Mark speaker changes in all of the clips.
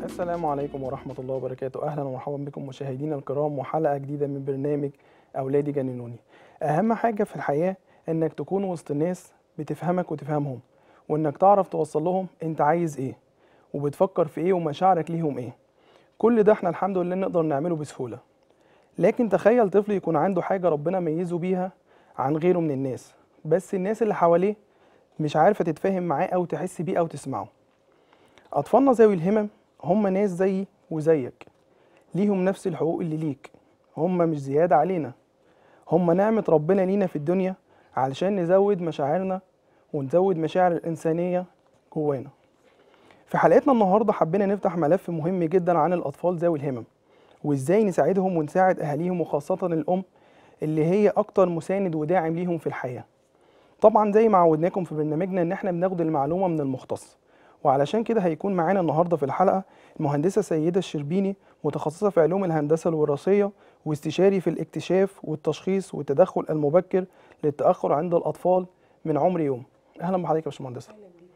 Speaker 1: السلام عليكم ورحمة الله وبركاته أهلا ومرحبا بكم مشاهدينا الكرام وحلقة جديدة من برنامج أولادي جننوني أهم حاجة في الحياة إنك تكون وسط الناس بتفهمك وتفهمهم وإنك تعرف توصل لهم أنت عايز إيه وبتفكر في إيه ومشاعرك ليهم إيه كل ده إحنا الحمد لله نقدر نعمله بسهولة لكن تخيل طفل يكون عنده حاجة ربنا ميزه بيها عن غيره من الناس بس الناس اللي حواليه مش عارفة تتفاهم معاه أو تحس بيه أو تسمعه أطفالنا ذوي الهمم هم ناس زيي وزيك ليهم نفس الحقوق اللي ليك هم مش زيادة علينا هم نعمة ربنا لينا في الدنيا علشان نزود مشاعرنا ونزود مشاعر الإنسانية جوانا في حلقتنا النهاردة حبينا نفتح ملف مهم جدا عن الأطفال ذوي الهمم وإزاي نساعدهم ونساعد أهاليهم وخاصة الأم اللي هي أكتر مساند وداعم ليهم في الحياة طبعا زي ما عودناكم في برنامجنا إن احنا بناخد المعلومة من المختص وعلشان كده هيكون معانا النهارده في الحلقه المهندسه سيده الشربيني متخصصه في علوم الهندسه الوراثيه واستشاري في الاكتشاف والتشخيص والتدخل المبكر للتاخر عند الاطفال من عمر يوم اهلا بحضرتك يا باشمهندسه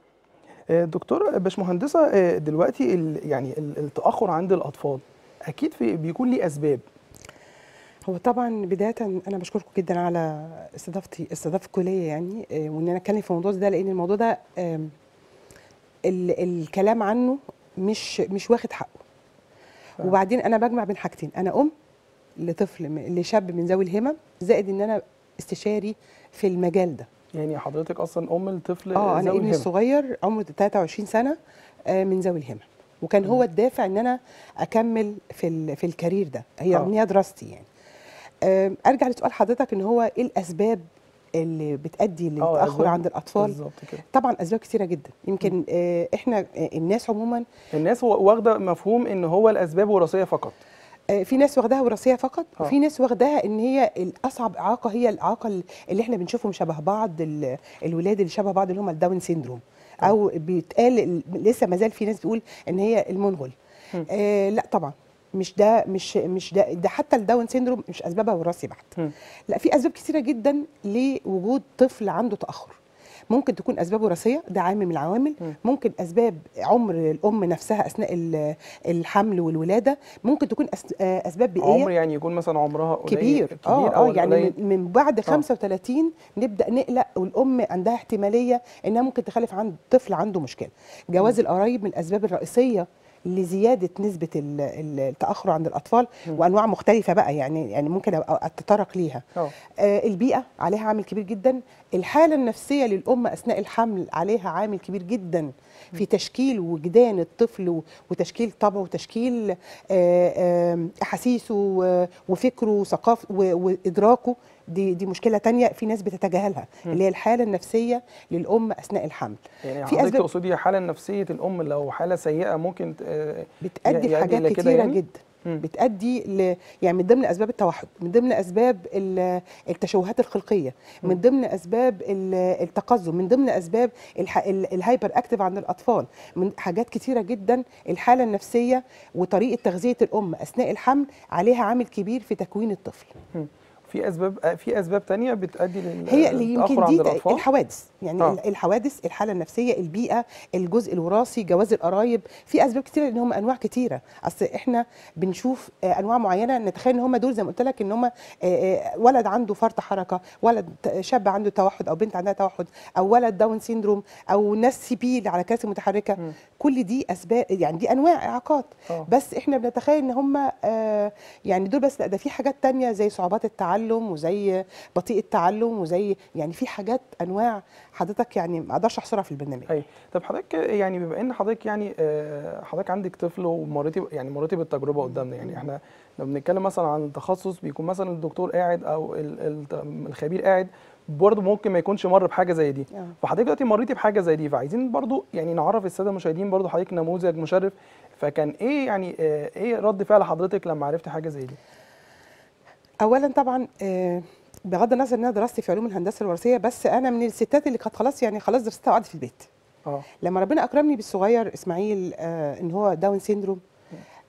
Speaker 1: آه، دكتور باشمهندسه آه، دلوقتي ال- يعني ال- التاخر عند الاطفال اكيد في بيكون ليه اسباب
Speaker 2: هو طبعا بدايه انا بشكركم جدا على استضافتي استضافتكم ليا يعني آه، وان انا اتكلم في الموضوع ده لان الموضوع ده آم، ال- الكلام عنه مش مش واخد حقه
Speaker 1: فعلا.
Speaker 2: وبعدين انا بجمع بين حاجتين انا ام لطفل م- لشاب من ذوي الهمم زائد ان انا استشاري في المجال ده
Speaker 1: يعني حضرتك اصلا ام الطفل
Speaker 2: اه انا
Speaker 1: ذوي
Speaker 2: ابني
Speaker 1: الهمم.
Speaker 2: الصغير عمره 23 سنه آه، من ذوي الهمم وكان هو الدافع ان انا اكمل في ال- في الكارير ده هي
Speaker 1: آه.
Speaker 2: رغم إن هي دراستي يعني آم، ارجع لسؤال حضرتك ان هو ايه الاسباب اللي بتؤدي
Speaker 1: آه،
Speaker 2: للتاخر
Speaker 1: أسباب
Speaker 2: عند الاطفال
Speaker 1: بالظبط كده
Speaker 2: طبعا اسباب كثيره جدا يمكن آه، احنا آه، الناس عموما
Speaker 1: الناس هو- واخده مفهوم ان هو الاسباب وراثيه فقط
Speaker 2: آه، في ناس واخداها وراثيه فقط
Speaker 1: آه.
Speaker 2: وفي ناس واخداها ان هي الاصعب اعاقه هي الاعاقه اللي احنا بنشوفهم شبه بعض ال- الولاد اللي شبه بعض اللي هم الداون سيندروم
Speaker 1: آه.
Speaker 2: او بيتقال ال- لسه ما زال في ناس بتقول ان هي المنغل
Speaker 1: مم.
Speaker 2: آه لا طبعا مش ده مش مش ده ده حتى الداون سيندروم مش اسبابها وراثي بحت
Speaker 1: مم.
Speaker 2: لا في اسباب كثيره جدا لوجود طفل عنده تاخر ممكن تكون اسباب وراثيه ده عامل من العوامل
Speaker 1: مم.
Speaker 2: ممكن اسباب عمر الام نفسها اثناء ال- الحمل والولاده ممكن تكون أس- آه، اسباب بيئيه
Speaker 1: عمر يعني يكون مثلا عمرها قليل
Speaker 2: كبير
Speaker 1: كبير
Speaker 2: اه
Speaker 1: أو
Speaker 2: اه يعني
Speaker 1: قليل.
Speaker 2: من من بعد 35 نبدا نقلق والام عندها احتماليه انها ممكن تخلف عند طفل عنده مشكله جواز القرايب من الاسباب الرئيسيه لزياده نسبه ال- ال- التاخر عند الاطفال
Speaker 1: مم.
Speaker 2: وانواع مختلفه بقى يعني يعني ممكن أبقى اتطرق ليها
Speaker 1: اه
Speaker 2: آه، البيئة عليها عامل كبير جدا الحالة النفسية للأم أثناء الحمل عليها عامل كبير جدا في تشكيل وجدان الطفل و- وتشكيل طبعه وتشكيل آه، آه، أحاسيسه و- وفكره وثقافته و- وإدراكه دي دي مشكلة تانية في ناس بتتجاهلها
Speaker 1: مم.
Speaker 2: اللي هي الحالة النفسية للأم أثناء الحمل
Speaker 1: يعني
Speaker 2: في
Speaker 1: حضرتك
Speaker 2: أسباب-
Speaker 1: تقصدي حاله نفسيه الام لو حاله سيئه ممكن ت- آه،
Speaker 2: بتأدي
Speaker 1: يؤدي
Speaker 2: لحاجات
Speaker 1: إلى كده
Speaker 2: كتيرة
Speaker 1: يعني؟
Speaker 2: جدا
Speaker 1: مم.
Speaker 2: بتأدي ل... يعني من ضمن اسباب التوحد من ضمن اسباب ال- التشوهات الخلقيه
Speaker 1: مم.
Speaker 2: من ضمن اسباب ال- التقزم من ضمن اسباب الح... ال- الهايبر اكتيف عند الاطفال من حاجات كتيره جدا الحاله النفسيه وطريقه تغذيه الام اثناء الحمل عليها عامل كبير في تكوين الطفل
Speaker 1: في اسباب آه، في اسباب تانية بتؤدي لل-
Speaker 2: هي اللي
Speaker 1: للتأخر
Speaker 2: يمكن
Speaker 1: عند
Speaker 2: دي
Speaker 1: الاطفال
Speaker 2: الحوادث يعني
Speaker 1: آه.
Speaker 2: آه. الحوادث الحاله النفسيه البيئه الجزء الوراثي جواز القرايب في اسباب كتيره لان هم انواع كتيره اصل احنا بنشوف آه، انواع معينه نتخيل ان هم دول زي ما قلت لك ان هم ولد عنده فرط حركه ولد ت- شاب عنده توحد او بنت عندها توحد او ولد داون سيندروم او ناس سبيل على كراسي متحركه
Speaker 1: مم.
Speaker 2: كل دي اسباب يعني دي انواع اعاقات
Speaker 1: اه
Speaker 2: بس احنا بنتخيل ان هم آه يعني دول بس لا ده في حاجات تانية زي صعوبات التعلم وزي بطيء التعلم وزي يعني في حاجات انواع حضرتك يعني ما اقدرش احصرها في البرنامج
Speaker 1: اي طب حضرتك يعني بما ان حضرتك يعني آه، حضرتك عندك طفل ومريتي يعني مريتي بالتجربه قدامنا يعني احنا لما بنتكلم مثلا عن التخصص بيكون مثلا الدكتور قاعد او ال- ال- الخبير قاعد برضه ممكن ما يكونش مر بحاجه زي دي
Speaker 2: آه.
Speaker 1: فحضرتك دلوقتي مريتي بحاجه زي دي فعايزين برضه يعني نعرف الساده المشاهدين برضه حضرتك نموذج مشرف فكان ايه يعني آه، ايه رد فعل حضرتك لما عرفتي حاجه زي دي
Speaker 2: اولا طبعا آه بغض النظر ان انا دراستي في علوم الهندسه الوراثيه بس انا من الستات اللي كانت خلاص يعني خلاص درستها وقعدت في البيت
Speaker 1: اه
Speaker 2: لما ربنا اكرمني بالصغير اسماعيل آه ان هو داون سيندروم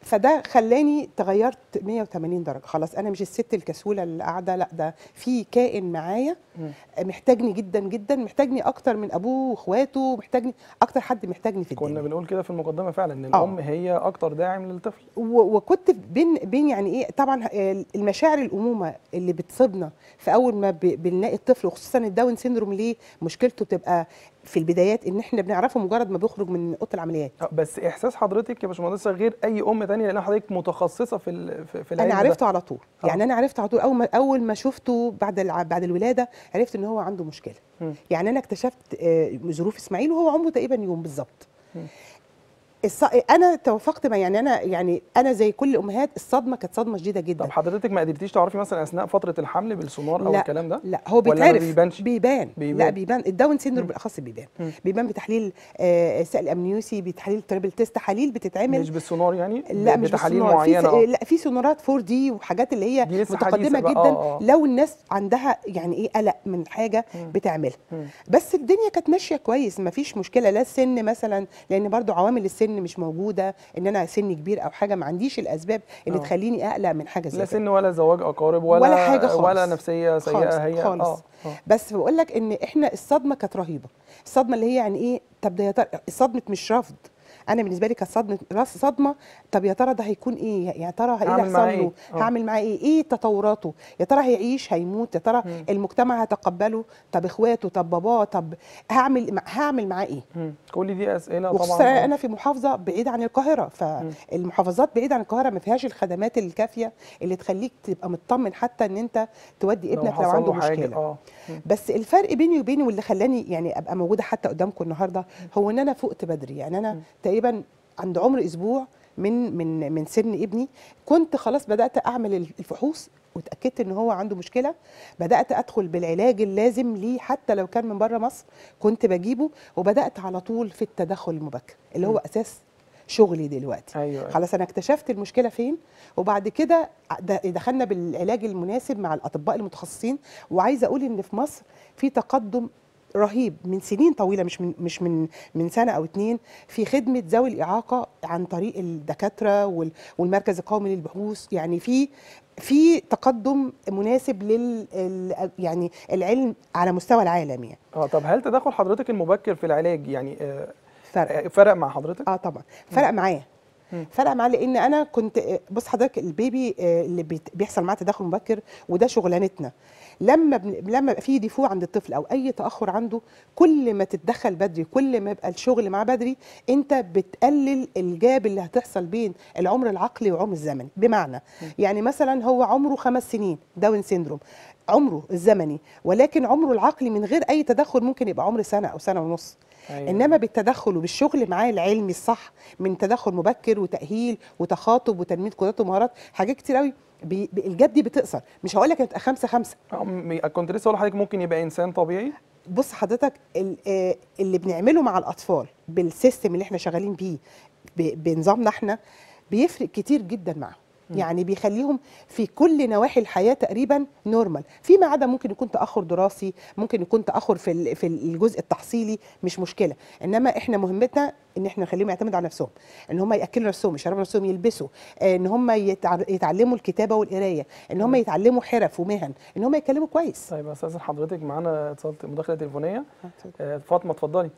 Speaker 2: فده خلاني تغيرت 180 درجه خلاص انا مش الست الكسوله اللي قاعده لا ده في كائن معايا
Speaker 1: مم.
Speaker 2: محتاجني جدا جدا محتاجني اكتر من ابوه واخواته محتاجني اكتر حد محتاجني في
Speaker 1: كنا
Speaker 2: الدنيا
Speaker 1: بنقول كده في المقدمه فعلا ان
Speaker 2: آه.
Speaker 1: الام هي اكتر داعم للطفل
Speaker 2: و- وكنت بين بين يعني ايه طبعا آه، المشاعر الامومه اللي بتصيبنا في اول ما ب- بنلاقي الطفل وخصوصا الداون سيندروم ليه مشكلته بتبقى في البدايات ان احنا بنعرفه مجرد ما بيخرج من اوضه العمليات
Speaker 1: آه، بس احساس حضرتك يا باشمهندسه غير اي ام تانية لان حضرتك متخصصه في ال- في, في العلم
Speaker 2: انا
Speaker 1: ده.
Speaker 2: عرفته على طول
Speaker 1: آه.
Speaker 2: يعني انا عرفت على طول اول ما اول ما شفته بعد الع- بعد الولاده عرفت ان هو عنده مشكله
Speaker 1: مم.
Speaker 2: يعني انا اكتشفت آه، ظروف اسماعيل وهو عمره تقريبا يوم بالظبط
Speaker 1: مم.
Speaker 2: الص... انا توافقت مع يعني انا يعني انا زي كل الامهات الصدمه كانت صدمه شديده جدا
Speaker 1: طب حضرتك ما قدرتيش تعرفي مثلا اثناء فتره الحمل بالسونار او
Speaker 2: لا،
Speaker 1: الكلام ده
Speaker 2: لا هو
Speaker 1: ولا ما
Speaker 2: بيتعرف
Speaker 1: بيبانش؟
Speaker 2: بيبان.
Speaker 1: بيبان.
Speaker 2: لا بيبان الداون سيندروم
Speaker 1: مم.
Speaker 2: بالاخص بيبان
Speaker 1: مم.
Speaker 2: بيبان بتحليل آه سائل امنيوسي بتحليل تريبل تيست تحاليل بتتعمل
Speaker 1: مش بالسونار يعني
Speaker 2: لا مش
Speaker 1: بتحاليل
Speaker 2: بالسونار. في
Speaker 1: معينه
Speaker 2: س-
Speaker 1: آه.
Speaker 2: لا في سونارات 4 دي وحاجات اللي هي
Speaker 1: دي لسه
Speaker 2: متقدمه
Speaker 1: حديثة بقى.
Speaker 2: جدا
Speaker 1: آه، آه.
Speaker 2: لو الناس عندها يعني ايه قلق من حاجه
Speaker 1: مم.
Speaker 2: بتعملها
Speaker 1: مم.
Speaker 2: بس الدنيا كانت ماشيه كويس ما فيش مشكله لا السن مثلا لان برضو عوامل السن مش موجوده ان انا سني كبير او حاجه ما عنديش الاسباب اللي
Speaker 1: آه.
Speaker 2: تخليني اقلق من حاجه زي
Speaker 1: لا
Speaker 2: كده
Speaker 1: سن ولا زواج اقارب ولا
Speaker 2: ولا حاجة خالص.
Speaker 1: ولا نفسيه سيئه
Speaker 2: خالص،
Speaker 1: هي
Speaker 2: خالص.
Speaker 1: اه آه.
Speaker 2: بس بقول لك ان احنا الصدمه كانت رهيبه الصدمه اللي هي يعني ايه طب ده يا ترى صدمه مش رفض انا بالنسبه لي كانت صدمه راس صدمه طب يا ترى ده هيكون ايه يا ترى ايه اللي
Speaker 1: هعمل معاه
Speaker 2: هيحصل له
Speaker 1: إيه؟ آه.
Speaker 2: هعمل معاه ايه ايه تطوراته يا ترى هيعيش هيموت يا ترى
Speaker 1: مم.
Speaker 2: المجتمع هيتقبله طب اخواته طب باباه طب هعمل هعمل معاه ايه
Speaker 1: مم. كل دي اسئله
Speaker 2: وخصوصا
Speaker 1: طبعا آه.
Speaker 2: انا في محافظه بعيده عن القاهره فالمحافظات بعيده عن القاهره ما فيهاش الخدمات الكافيه اللي تخليك تبقى مطمن حتى ان انت تودي ابنك لو
Speaker 1: حصل
Speaker 2: عنده
Speaker 1: له حاجة،
Speaker 2: مشكله
Speaker 1: اه مم.
Speaker 2: بس الفرق بيني وبينه واللي خلاني يعني ابقى موجوده حتى قدامكم النهارده هو ان انا فقت بدري يعني انا تقريبا عند عمر اسبوع من من من سن ابني كنت خلاص بدات اعمل الفحوص واتاكدت ان هو عنده مشكله بدات ادخل بالعلاج اللازم ليه حتى لو كان من بره مصر كنت بجيبه وبدات على طول في التدخل المبكر اللي هو اساس شغلي دلوقتي
Speaker 1: ايوه أيوة.
Speaker 2: خلاص انا اكتشفت المشكله فين وبعد كده د- دخلنا بالعلاج المناسب مع الاطباء المتخصصين وعايزه اقول ان في مصر في تقدم رهيب من سنين طويله مش من مش من من سنه او اتنين في خدمه ذوي الاعاقه عن طريق الدكاتره وال- والمركز القومي للبحوث يعني في في تقدم مناسب لل ال- يعني العلم على مستوى العالم يعني
Speaker 1: اه طب هل تدخل حضرتك المبكر في العلاج يعني آه
Speaker 2: فرق
Speaker 1: آه، فرق مع حضرتك
Speaker 2: اه طبعا فرق معايا
Speaker 1: مم.
Speaker 2: فرق معايا لان انا كنت بص حضرتك البيبي آه، اللي بيت- بيحصل معاه تدخل مبكر وده شغلانتنا لما بن... لما يبقى في ديفو عند الطفل او اي تاخر عنده كل ما تتدخل بدري كل ما يبقى الشغل معاه بدري انت بتقلل الجاب اللي هتحصل بين العمر العقلي والعمر الزمني بمعنى يعني مثلا هو عمره خمس سنين داون سيندروم عمره الزمني ولكن عمره العقلي من غير اي تدخل ممكن يبقى عمر سنه او سنه ونص
Speaker 1: أيوة.
Speaker 2: انما بالتدخل وبالشغل معاه العلمي الصح من تدخل مبكر وتاهيل وتخاطب وتنميه قدرات ومهارات حاجات كتير قوي بي... بي- الجاب دي بتقصر مش هقول لك هتبقى خمسة خمسة
Speaker 1: آه، م- كنت لسه اقول لحضرتك ممكن يبقى انسان طبيعي
Speaker 2: بص حضرتك ال- آه، اللي بنعمله مع الاطفال بالسيستم اللي احنا شغالين بيه ب- بنظامنا احنا بيفرق كتير جدا معاهم يعني بيخليهم في كل نواحي الحياه تقريبا نورمال فيما عدا ممكن يكون تاخر دراسي ممكن يكون تاخر في ال- في الجزء التحصيلي مش مشكله انما احنا مهمتنا ان احنا نخليهم يعتمدوا على نفسهم ان هم ياكلوا نفسهم يشربوا نفسهم يلبسوا آه، ان هم يتع- يتعلموا الكتابه والقرايه ان هم يتعلموا حرف ومهن ان هم يتكلموا كويس
Speaker 1: طيب استاذن حضرتك معانا اتصال مداخله تليفونيه آه، فاطمه اتفضلي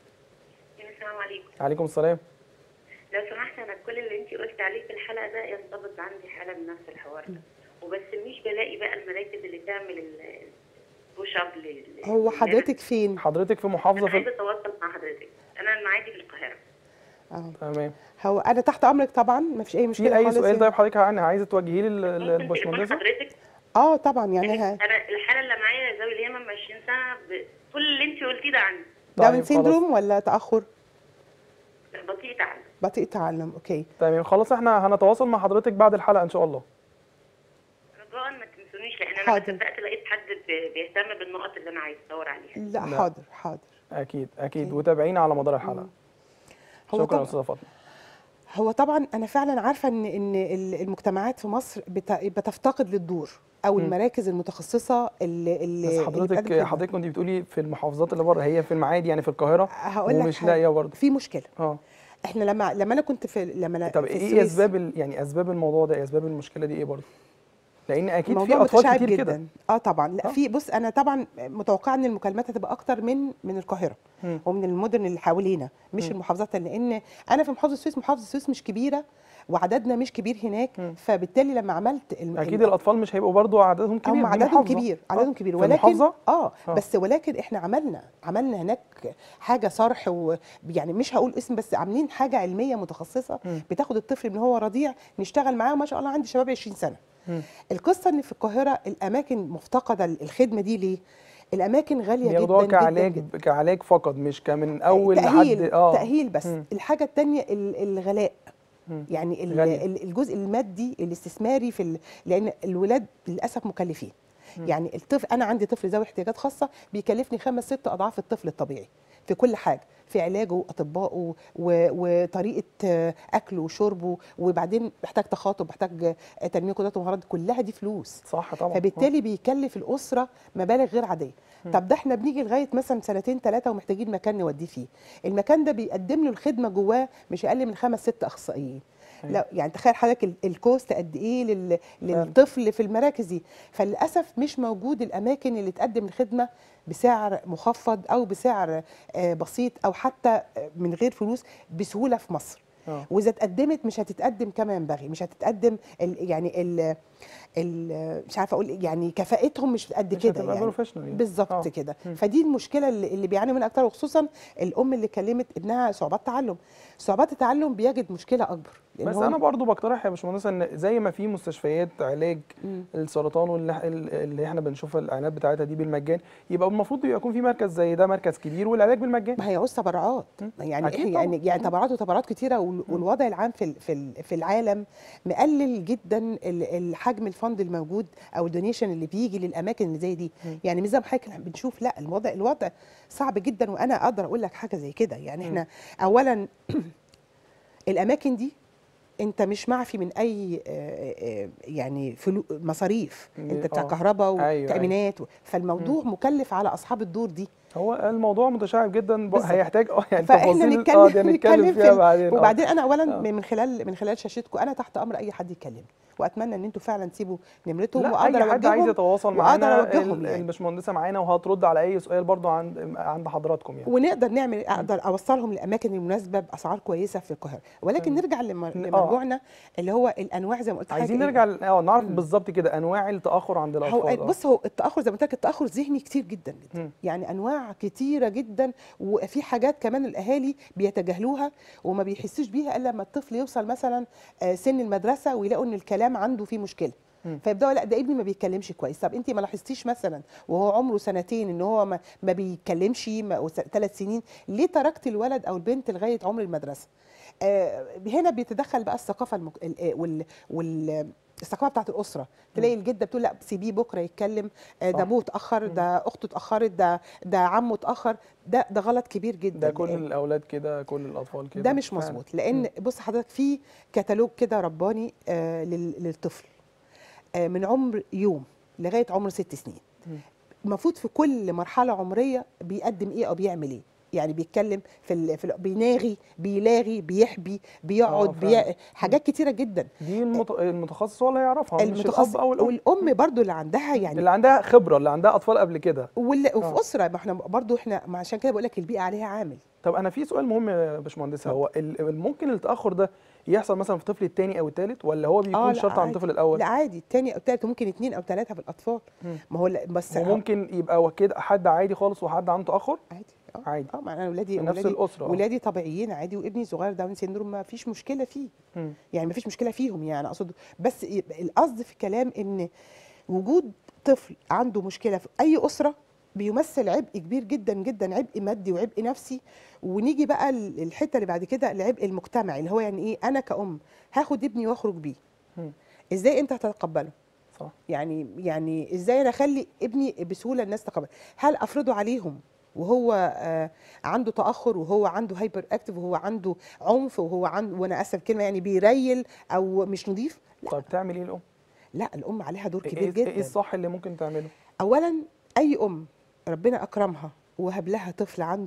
Speaker 3: السلام عليكم
Speaker 1: عليكم السلام
Speaker 3: لو سمحت انا كل اللي انت قلت عليه في الحلقه ده ينطبق عندي حاله من نفس الحوار ده وبس مش بلاقي بقى المراكز اللي تعمل البوش اب لل
Speaker 2: هو حضرتك فين
Speaker 1: حضرتك في محافظه
Speaker 3: انا
Speaker 1: في
Speaker 3: عايزه اتواصل مع حضرتك انا المعادي في القاهره
Speaker 2: اه
Speaker 1: تمام
Speaker 2: هو انا تحت امرك طبعا ما فيش اي مشكله
Speaker 1: في اي
Speaker 2: خالص
Speaker 1: سؤال
Speaker 2: يعني.
Speaker 1: طيب حضرتك يعني عايزه توجهيه لل-
Speaker 3: ممكن تليفون
Speaker 1: للباشمهندسه
Speaker 3: حضرتك
Speaker 2: اه طبعا يعني ها
Speaker 3: انا الحاله اللي معايا ذوي اليمن من 20 سنه ب... كل اللي انت قلتيه ده عندي
Speaker 2: داون
Speaker 1: طيب،
Speaker 2: سيندروم ولا تاخر
Speaker 3: بطيء تعلم
Speaker 2: بطيء تعلم اوكي
Speaker 1: تمام خلاص احنا هنتواصل مع حضرتك بعد الحلقه ان شاء الله
Speaker 3: رجاء ما تنسونيش لان انا
Speaker 2: حاضر.
Speaker 3: ما صدقت لقيت حد ب- بيهتم بالنقط اللي انا عايز ادور عليها
Speaker 2: لا,
Speaker 1: لا.
Speaker 2: حاضر حاضر
Speaker 1: اكيد اكيد
Speaker 2: أوكي.
Speaker 1: وتابعينا على مدار الحلقه
Speaker 2: هو
Speaker 1: شكرا
Speaker 2: طبعا
Speaker 1: يا استاذه فاطمه
Speaker 2: هو طبعا انا فعلا عارفه ان ان ال- المجتمعات في مصر بت- بتفتقد للدور او
Speaker 1: مم.
Speaker 2: المراكز المتخصصه اللي اللي
Speaker 1: بس
Speaker 2: اللي
Speaker 1: حضرتك
Speaker 2: بتقدم خدمة.
Speaker 1: حضرتك كنت بتقولي في المحافظات اللي بره هي في المعادي يعني في القاهره
Speaker 2: هقول لك
Speaker 1: ومش
Speaker 2: حاجة.
Speaker 1: لاقيه برضه
Speaker 2: في مشكله
Speaker 1: اه
Speaker 2: احنا لما لما انا كنت في لما أنا
Speaker 1: طب
Speaker 2: في
Speaker 1: ايه
Speaker 2: السويس
Speaker 1: اسباب ال... يعني اسباب الموضوع ده إيه اسباب المشكله دي ايه برضه لان اكيد في
Speaker 2: الموضوع
Speaker 1: اطفال
Speaker 2: متشعب
Speaker 1: كتير
Speaker 2: جدا
Speaker 1: كده
Speaker 2: اه طبعا لا
Speaker 1: آه.
Speaker 2: في بص انا طبعا متوقعه ان المكالمات هتبقى اكتر من من القاهره
Speaker 1: مم.
Speaker 2: ومن المدن اللي حوالينا مش
Speaker 1: مم.
Speaker 2: المحافظات لان انا في محافظه السويس محافظه السويس مش كبيره وعددنا مش كبير هناك
Speaker 1: مم.
Speaker 2: فبالتالي لما عملت الم...
Speaker 1: اكيد الاطفال مش هيبقوا برضه عددهم كبير
Speaker 2: هم
Speaker 1: دي
Speaker 2: عددهم
Speaker 1: محافظة.
Speaker 2: كبير
Speaker 1: آه.
Speaker 2: عددهم كبير
Speaker 1: في
Speaker 2: ولكن
Speaker 1: المحافظة؟
Speaker 2: اه
Speaker 1: آه.
Speaker 2: بس ولكن احنا عملنا عملنا هناك حاجه صرح ويعني مش هقول اسم بس عاملين حاجه علميه متخصصه
Speaker 1: مم.
Speaker 2: بتاخد الطفل من هو رضيع نشتغل معاه ما شاء الله عندي شباب 20 سنه
Speaker 1: مم.
Speaker 2: القصه ان في القاهره الاماكن مفتقده الخدمه دي ليه الاماكن غاليه جدا
Speaker 1: بياخدوها
Speaker 2: جدا
Speaker 1: كعلاج
Speaker 2: جدا
Speaker 1: كعلاج فقط مش كمن اول
Speaker 2: تأهيل
Speaker 1: لحد اه
Speaker 2: تأهيل بس
Speaker 1: مم.
Speaker 2: الحاجة التانية ال- الغلاء
Speaker 1: مم.
Speaker 2: يعني ال-
Speaker 1: غالية.
Speaker 2: ال- الجزء المادي الاستثماري في ال... لأن الولاد للأسف مكلفين
Speaker 1: مم.
Speaker 2: يعني الطفل أنا عندي طفل ذوي احتياجات خاصة بيكلفني خمس ست أضعاف الطفل الطبيعي في كل حاجة في علاجه وأطبائه و... وطريقة آه، أكله وشربه وبعدين محتاج تخاطب محتاج آه، تنمية قدرات ومهارات كلها دي فلوس
Speaker 1: صح طبعا
Speaker 2: فبالتالي بيكلف الاسره مبالغ غير عاديه طب ده احنا بنيجي لغايه مثلا سنتين ثلاثه ومحتاجين مكان نوديه فيه المكان ده بيقدم له الخدمه جواه مش اقل من خمس ست اخصائيين
Speaker 1: أيوة.
Speaker 2: لا يعني تخيل حضرتك ال- الكوست قد ايه لل... للطفل في المراكز دي فللاسف مش موجود الاماكن اللي تقدم الخدمه بسعر مخفض او بسعر آه، بسيط او حتى آه، من غير فلوس بسهوله في مصر
Speaker 1: آه.
Speaker 2: واذا اتقدمت مش هتتقدم كما ينبغي مش هتتقدم ال يعني ال ال مش عارفه اقول يعني كفاءتهم مش قد
Speaker 1: مش
Speaker 2: كده
Speaker 1: هتبقى
Speaker 2: يعني
Speaker 1: professional يعني.
Speaker 2: بالظبط
Speaker 1: آه.
Speaker 2: كده
Speaker 1: مم.
Speaker 2: فدي المشكله اللي, اللي بيعاني منها اكتر وخصوصا الام اللي كلمت ابنها صعوبات تعلم صعوبات التعلم بيجد مشكله اكبر لأن
Speaker 1: بس
Speaker 2: هو-
Speaker 1: انا برضو بقترح يا باشمهندس ان زي ما في مستشفيات علاج
Speaker 2: مم.
Speaker 1: السرطان واللي اللي احنا بنشوف الاعلانات بتاعتها دي بالمجان يبقى المفروض يكون في مركز زي ده مركز كبير والعلاج بالمجان
Speaker 2: ما هي عاوز تبرعات
Speaker 1: مم.
Speaker 2: يعني
Speaker 1: أكيد
Speaker 2: يعني
Speaker 1: طبعاً.
Speaker 2: يعني تبرعات وتبرعات كتيره وال- والوضع العام في ال- في ال- في العالم مقلل جدا ال- الحجم الفند الموجود او الدونيشن اللي بيجي للاماكن اللي زي دي
Speaker 1: مم.
Speaker 2: يعني مش زي ما حضرتك بنشوف لا الوضع الوضع صعب جدا وانا اقدر اقول لك حاجه زي كده يعني
Speaker 1: مم.
Speaker 2: احنا اولا الاماكن دي انت مش معفي من اي آه، آه، يعني فلو مصاريف
Speaker 1: مم.
Speaker 2: انت بتاع
Speaker 1: آه.
Speaker 2: كهرباء
Speaker 1: أيوة،
Speaker 2: وتامينات و- فالموضوع مكلف على اصحاب الدور دي
Speaker 1: هو الموضوع متشعب جدا ب-
Speaker 2: بالظبط.
Speaker 1: هيحتاج اه يعني
Speaker 2: فاحنا
Speaker 1: تفاصيل
Speaker 2: نتكلم
Speaker 1: اه دي هنتكلم فيها
Speaker 2: في-
Speaker 1: بعدين آه.
Speaker 2: وبعدين انا اولا
Speaker 1: آه.
Speaker 2: من خلال من خلال شاشتكم انا تحت امر اي حد يكلمني واتمنى ان انتوا فعلا تسيبوا نمرتهم
Speaker 1: لا
Speaker 2: واقدر
Speaker 1: اي حد عايز
Speaker 2: اوجههم
Speaker 1: يتواصل
Speaker 2: وأقدر
Speaker 1: معانا
Speaker 2: أوجههم
Speaker 1: ال-
Speaker 2: يعني.
Speaker 1: الباشمهندسه معانا وهترد على اي سؤال برضو عند عند حضراتكم يعني
Speaker 2: ونقدر نعمل اقدر اوصلهم للاماكن المناسبه باسعار كويسه في القاهره ولكن
Speaker 1: مم.
Speaker 2: نرجع لم-
Speaker 1: آه.
Speaker 2: لمرجوعنا اللي هو الانواع زي ما قلت
Speaker 1: عايزين
Speaker 2: حضرتك
Speaker 1: نرجع ل- اه نعرف
Speaker 2: مم.
Speaker 1: بالظبط كده انواع التاخر عند الاطفال
Speaker 2: هو
Speaker 1: آه.
Speaker 2: بص هو التاخر زي ما قلت لك التاخر الذهني كتير جدا جدا
Speaker 1: مم.
Speaker 2: يعني انواع كتيره جدا وفي حاجات كمان الاهالي بيتجاهلوها وما بيحسوش بيها الا لما الطفل يوصل مثلا آه، سن المدرسه ويلاقوا ان الكلام عنده فيه مشكله
Speaker 1: مم.
Speaker 2: فيبداوا لا ده ابني ما بيتكلمش كويس طب انت ما لاحظتيش مثلا وهو عمره سنتين ان هو ما, ما بيتكلمش ثلاث سنين ليه تركت الولد او البنت لغايه عمر المدرسه آه هنا بيتدخل بقى الثقافه المك... ال- آه، وال, وال الثقافه بتاعت الاسره تلاقي الجده بتقول لا سيبيه بكره يتكلم آه، ده
Speaker 1: صح.
Speaker 2: ابوه اتاخر ده اخته اتاخرت ده ده عمه اتاخر ده ده غلط كبير جدا
Speaker 1: ده كل
Speaker 2: لأن-
Speaker 1: الاولاد كده كل الاطفال كده
Speaker 2: ده مش
Speaker 1: فعلا.
Speaker 2: مظبوط لان بص حضرتك في كتالوج كده رباني آه لل- للطفل آه من عمر يوم لغايه عمر ست سنين
Speaker 1: مم.
Speaker 2: المفروض في كل مرحله عمريه بيقدم ايه او بيعمل ايه يعني بيتكلم في, ال... في ال... بيناغي بيلاغي بيحبي بيقعد بي...
Speaker 1: فعلا.
Speaker 2: حاجات كتيره جدا
Speaker 1: دي المت... المتخصص هو اللي هيعرفها مش
Speaker 2: المتخصص
Speaker 1: الاب او الام
Speaker 2: والام برضو اللي عندها يعني
Speaker 1: اللي عندها خبره اللي عندها اطفال قبل كده
Speaker 2: وال...
Speaker 1: آه.
Speaker 2: وفي اسره ما احنا برضو احنا ما عشان كده بقول لك البيئه عليها عامل
Speaker 1: طب انا في سؤال مهم يا باشمهندسه هو ال- ممكن التاخر ده يحصل مثلا في الطفل الثاني او الثالث ولا هو بيكون
Speaker 2: لا،
Speaker 1: شرط عند
Speaker 2: عادي.
Speaker 1: الطفل الاول
Speaker 2: لا عادي الثاني او الثالث ممكن اثنين او ثلاثه في الاطفال
Speaker 1: مم.
Speaker 2: ما هو لا- بس
Speaker 1: وممكن يبقى كده حد عادي خالص وحد عنده تاخر
Speaker 2: عادي اه
Speaker 1: عادي
Speaker 2: اه ما انا ولادي
Speaker 1: من نفس
Speaker 2: ولادي
Speaker 1: الاسره آه.
Speaker 2: ولادي طبيعيين عادي وابني صغير داون سيندروم ما فيش مشكله فيه
Speaker 1: مم.
Speaker 2: يعني ما فيش مشكله فيهم يعني اقصد بس يبقى القصد في الكلام ان وجود طفل عنده مشكله في اي اسره بيمثل عبء كبير جدا جدا عبء مادي وعبء نفسي ونيجي بقى ال- الحته اللي بعد كده العبء المجتمعي اللي هو يعني ايه انا كأم هاخد ابني واخرج بيه
Speaker 1: مم.
Speaker 2: ازاي انت هتتقبله
Speaker 1: صح
Speaker 2: يعني يعني ازاي انا اخلي ابني بسهوله الناس تقبل هل افرضه عليهم وهو آه عنده تاخر وهو عنده هايبر اكتف وهو عنده عنف وهو عنده وانا اسف كلمه يعني بيريل او مش نظيف لا
Speaker 1: طب تعمل ايه الام
Speaker 2: لا الام عليها دور
Speaker 1: ايه
Speaker 2: كبير
Speaker 1: ايه
Speaker 2: جدا
Speaker 1: الصح اللي ممكن تعمله
Speaker 2: اولا اي ام ربنا اكرمها وهب لها طفل عنده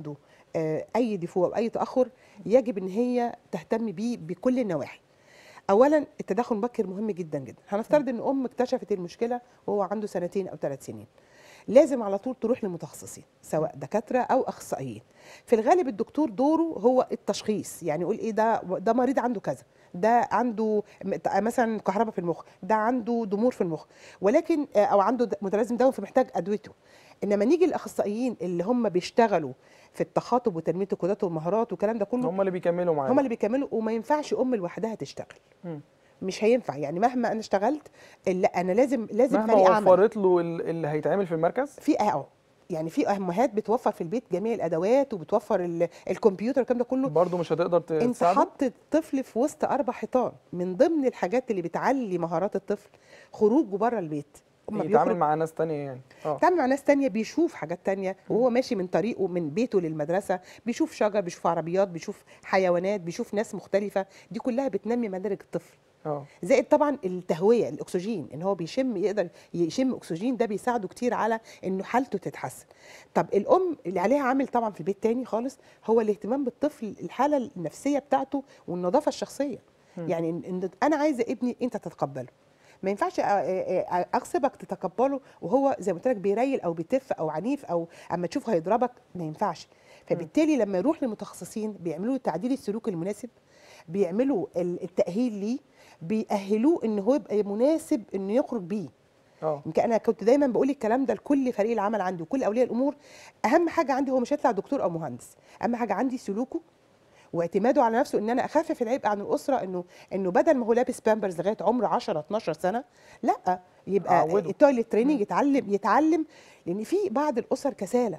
Speaker 2: آه، اي ديفو او اي تاخر يجب ان هي تهتم بيه بكل النواحي اولا التدخل المبكر مهم جدا جدا هنفترض ان ام اكتشفت المشكله وهو عنده سنتين او ثلاث سنين لازم على طول تروح لمتخصصين سواء دكاتره او اخصائيين في الغالب الدكتور دوره هو التشخيص يعني يقول ايه ده ده مريض عنده كذا ده عنده م- مثلا كهرباء في المخ ده عنده ضمور في المخ ولكن آه، او عنده د- متلازم دموي فمحتاج ادويته انما نيجي الاخصائيين اللي هم بيشتغلوا في التخاطب وتنميه القدرات والمهارات والكلام ده كله
Speaker 1: هم اللي بيكملوا معانا
Speaker 2: هم اللي بيكملوا وما ينفعش ام لوحدها تشتغل
Speaker 1: مم.
Speaker 2: مش هينفع يعني مهما انا اشتغلت لا انا لازم لازم
Speaker 1: مهما
Speaker 2: فريق عمل
Speaker 1: وفرت له ال- اللي هيتعمل في المركز
Speaker 2: في اه يعني في امهات بتوفر في البيت جميع الادوات وبتوفر ال- الكمبيوتر والكلام ده كله
Speaker 1: برضه مش هتقدر ت-
Speaker 2: انت
Speaker 1: تساعده
Speaker 2: حط الطفل في وسط اربع حيطان من ضمن الحاجات اللي بتعلي مهارات الطفل خروجه بره البيت أما
Speaker 1: يتعامل
Speaker 2: بيخرج
Speaker 1: مع ناس تانية يعني اه
Speaker 2: بيتعامل مع ناس تانية بيشوف حاجات تانية وهو ماشي من طريقه من بيته للمدرسة بيشوف شجر بيشوف عربيات بيشوف حيوانات بيشوف ناس مختلفة دي كلها بتنمي مدارك الطفل
Speaker 1: اه
Speaker 2: زائد طبعا التهويه الاكسجين ان هو بيشم يقدر يشم اكسجين ده بيساعده كتير على انه حالته تتحسن طب الام اللي عليها عامل طبعا في البيت تاني خالص هو الاهتمام بالطفل الحاله النفسيه بتاعته والنظافه الشخصيه يعني إن- إن انا عايزه ابني انت تتقبله ما ينفعش أ- أ- أ- اغصبك تتقبله وهو زي ما قلت لك بيريل او بيتف او عنيف او اما تشوفه هيضربك ما ينفعش فبالتالي لما يروح لمتخصصين بيعملوا له تعديل السلوك المناسب بيعملوا ال- التاهيل ليه بيأهلوه ان هو يبقى مناسب انه يخرج بيه
Speaker 1: اه
Speaker 2: يمكن انا كنت دايما بقول الكلام ده لكل فريق العمل عندي وكل اولياء الامور اهم حاجه عندي هو مش هيطلع دكتور او مهندس اهم حاجه عندي سلوكه واعتماده على نفسه ان انا اخفف العبء عن الاسره انه انه بدل ما هو لابس بامبرز لغايه عمر 10 12 سنه لا يبقى
Speaker 1: أعوده.
Speaker 2: التويلت تريننج يتعلم يتعلم لان في بعض الاسر كساله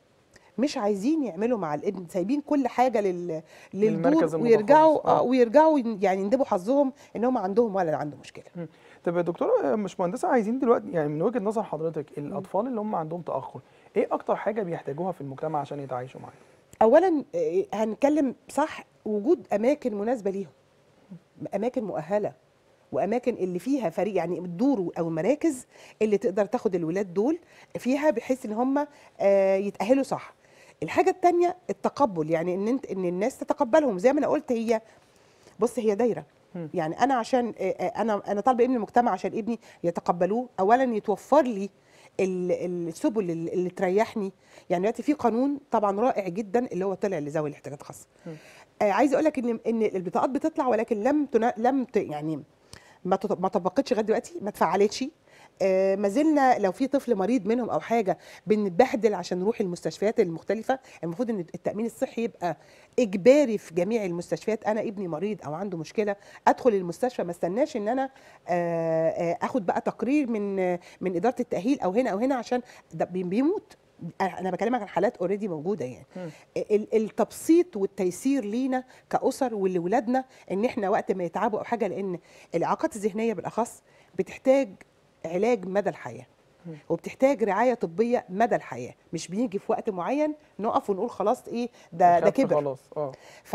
Speaker 2: مش عايزين يعملوا مع الابن سايبين كل حاجه لل
Speaker 1: للمركز
Speaker 2: للدور
Speaker 1: المتخصص.
Speaker 2: ويرجعوا
Speaker 1: آه.
Speaker 2: آه. ويرجعوا يعني يندبوا حظهم ان هم عندهم ولد عنده مشكله
Speaker 1: طب يا دكتوره مش مهندسه عايزين دلوقتي يعني من وجهه نظر حضرتك الاطفال اللي هم عندهم تاخر ايه اكتر حاجه بيحتاجوها في المجتمع عشان يتعايشوا معاها
Speaker 2: اولا آه، هنتكلم صح وجود اماكن مناسبه ليهم اماكن مؤهله واماكن اللي فيها فريق يعني الدور او المراكز اللي تقدر تاخد الولاد دول فيها بحيث ان هم آه، يتاهلوا صح الحاجه الثانيه التقبل يعني ان انت ان الناس تتقبلهم زي ما انا قلت هي بص هي دايره
Speaker 1: مم.
Speaker 2: يعني انا عشان آه، آه، انا انا طالبه ابن المجتمع عشان ابني يتقبلوه اولا يتوفر لي ال- السبل اللي اللي تريحني يعني دلوقتي في قانون طبعا رائع جدا اللي هو طلع لذوي الاحتياجات الخاصه
Speaker 1: مم.
Speaker 2: آه عايزه اقول لك ان ان البطاقات بتطلع ولكن لم تنا لم ت يعني ما تط- ما طبقتش لغايه دلوقتي ما اتفعلتش آه ما زلنا لو في طفل مريض منهم او حاجه بنتبهدل عشان نروح المستشفيات المختلفه المفروض ان التامين الصحي يبقى اجباري في جميع المستشفيات انا ابني مريض او عنده مشكله ادخل المستشفى ما استناش ان انا آه، آه، اخد بقى تقرير من آه، من اداره التاهيل او هنا او هنا عشان ده بي- بيموت انا بكلمك عن حالات اوريدي موجوده يعني
Speaker 1: مم.
Speaker 2: ال- التبسيط والتيسير لينا كاسر ولولادنا ان احنا وقت ما يتعبوا او حاجه لان الاعاقات الذهنيه بالاخص بتحتاج علاج مدى الحياه
Speaker 1: مم.
Speaker 2: وبتحتاج رعايه طبيه مدى الحياه مش بنيجي في وقت معين نقف ونقول خلاص ايه ده ده
Speaker 1: خف
Speaker 2: كبر
Speaker 1: خلاص اه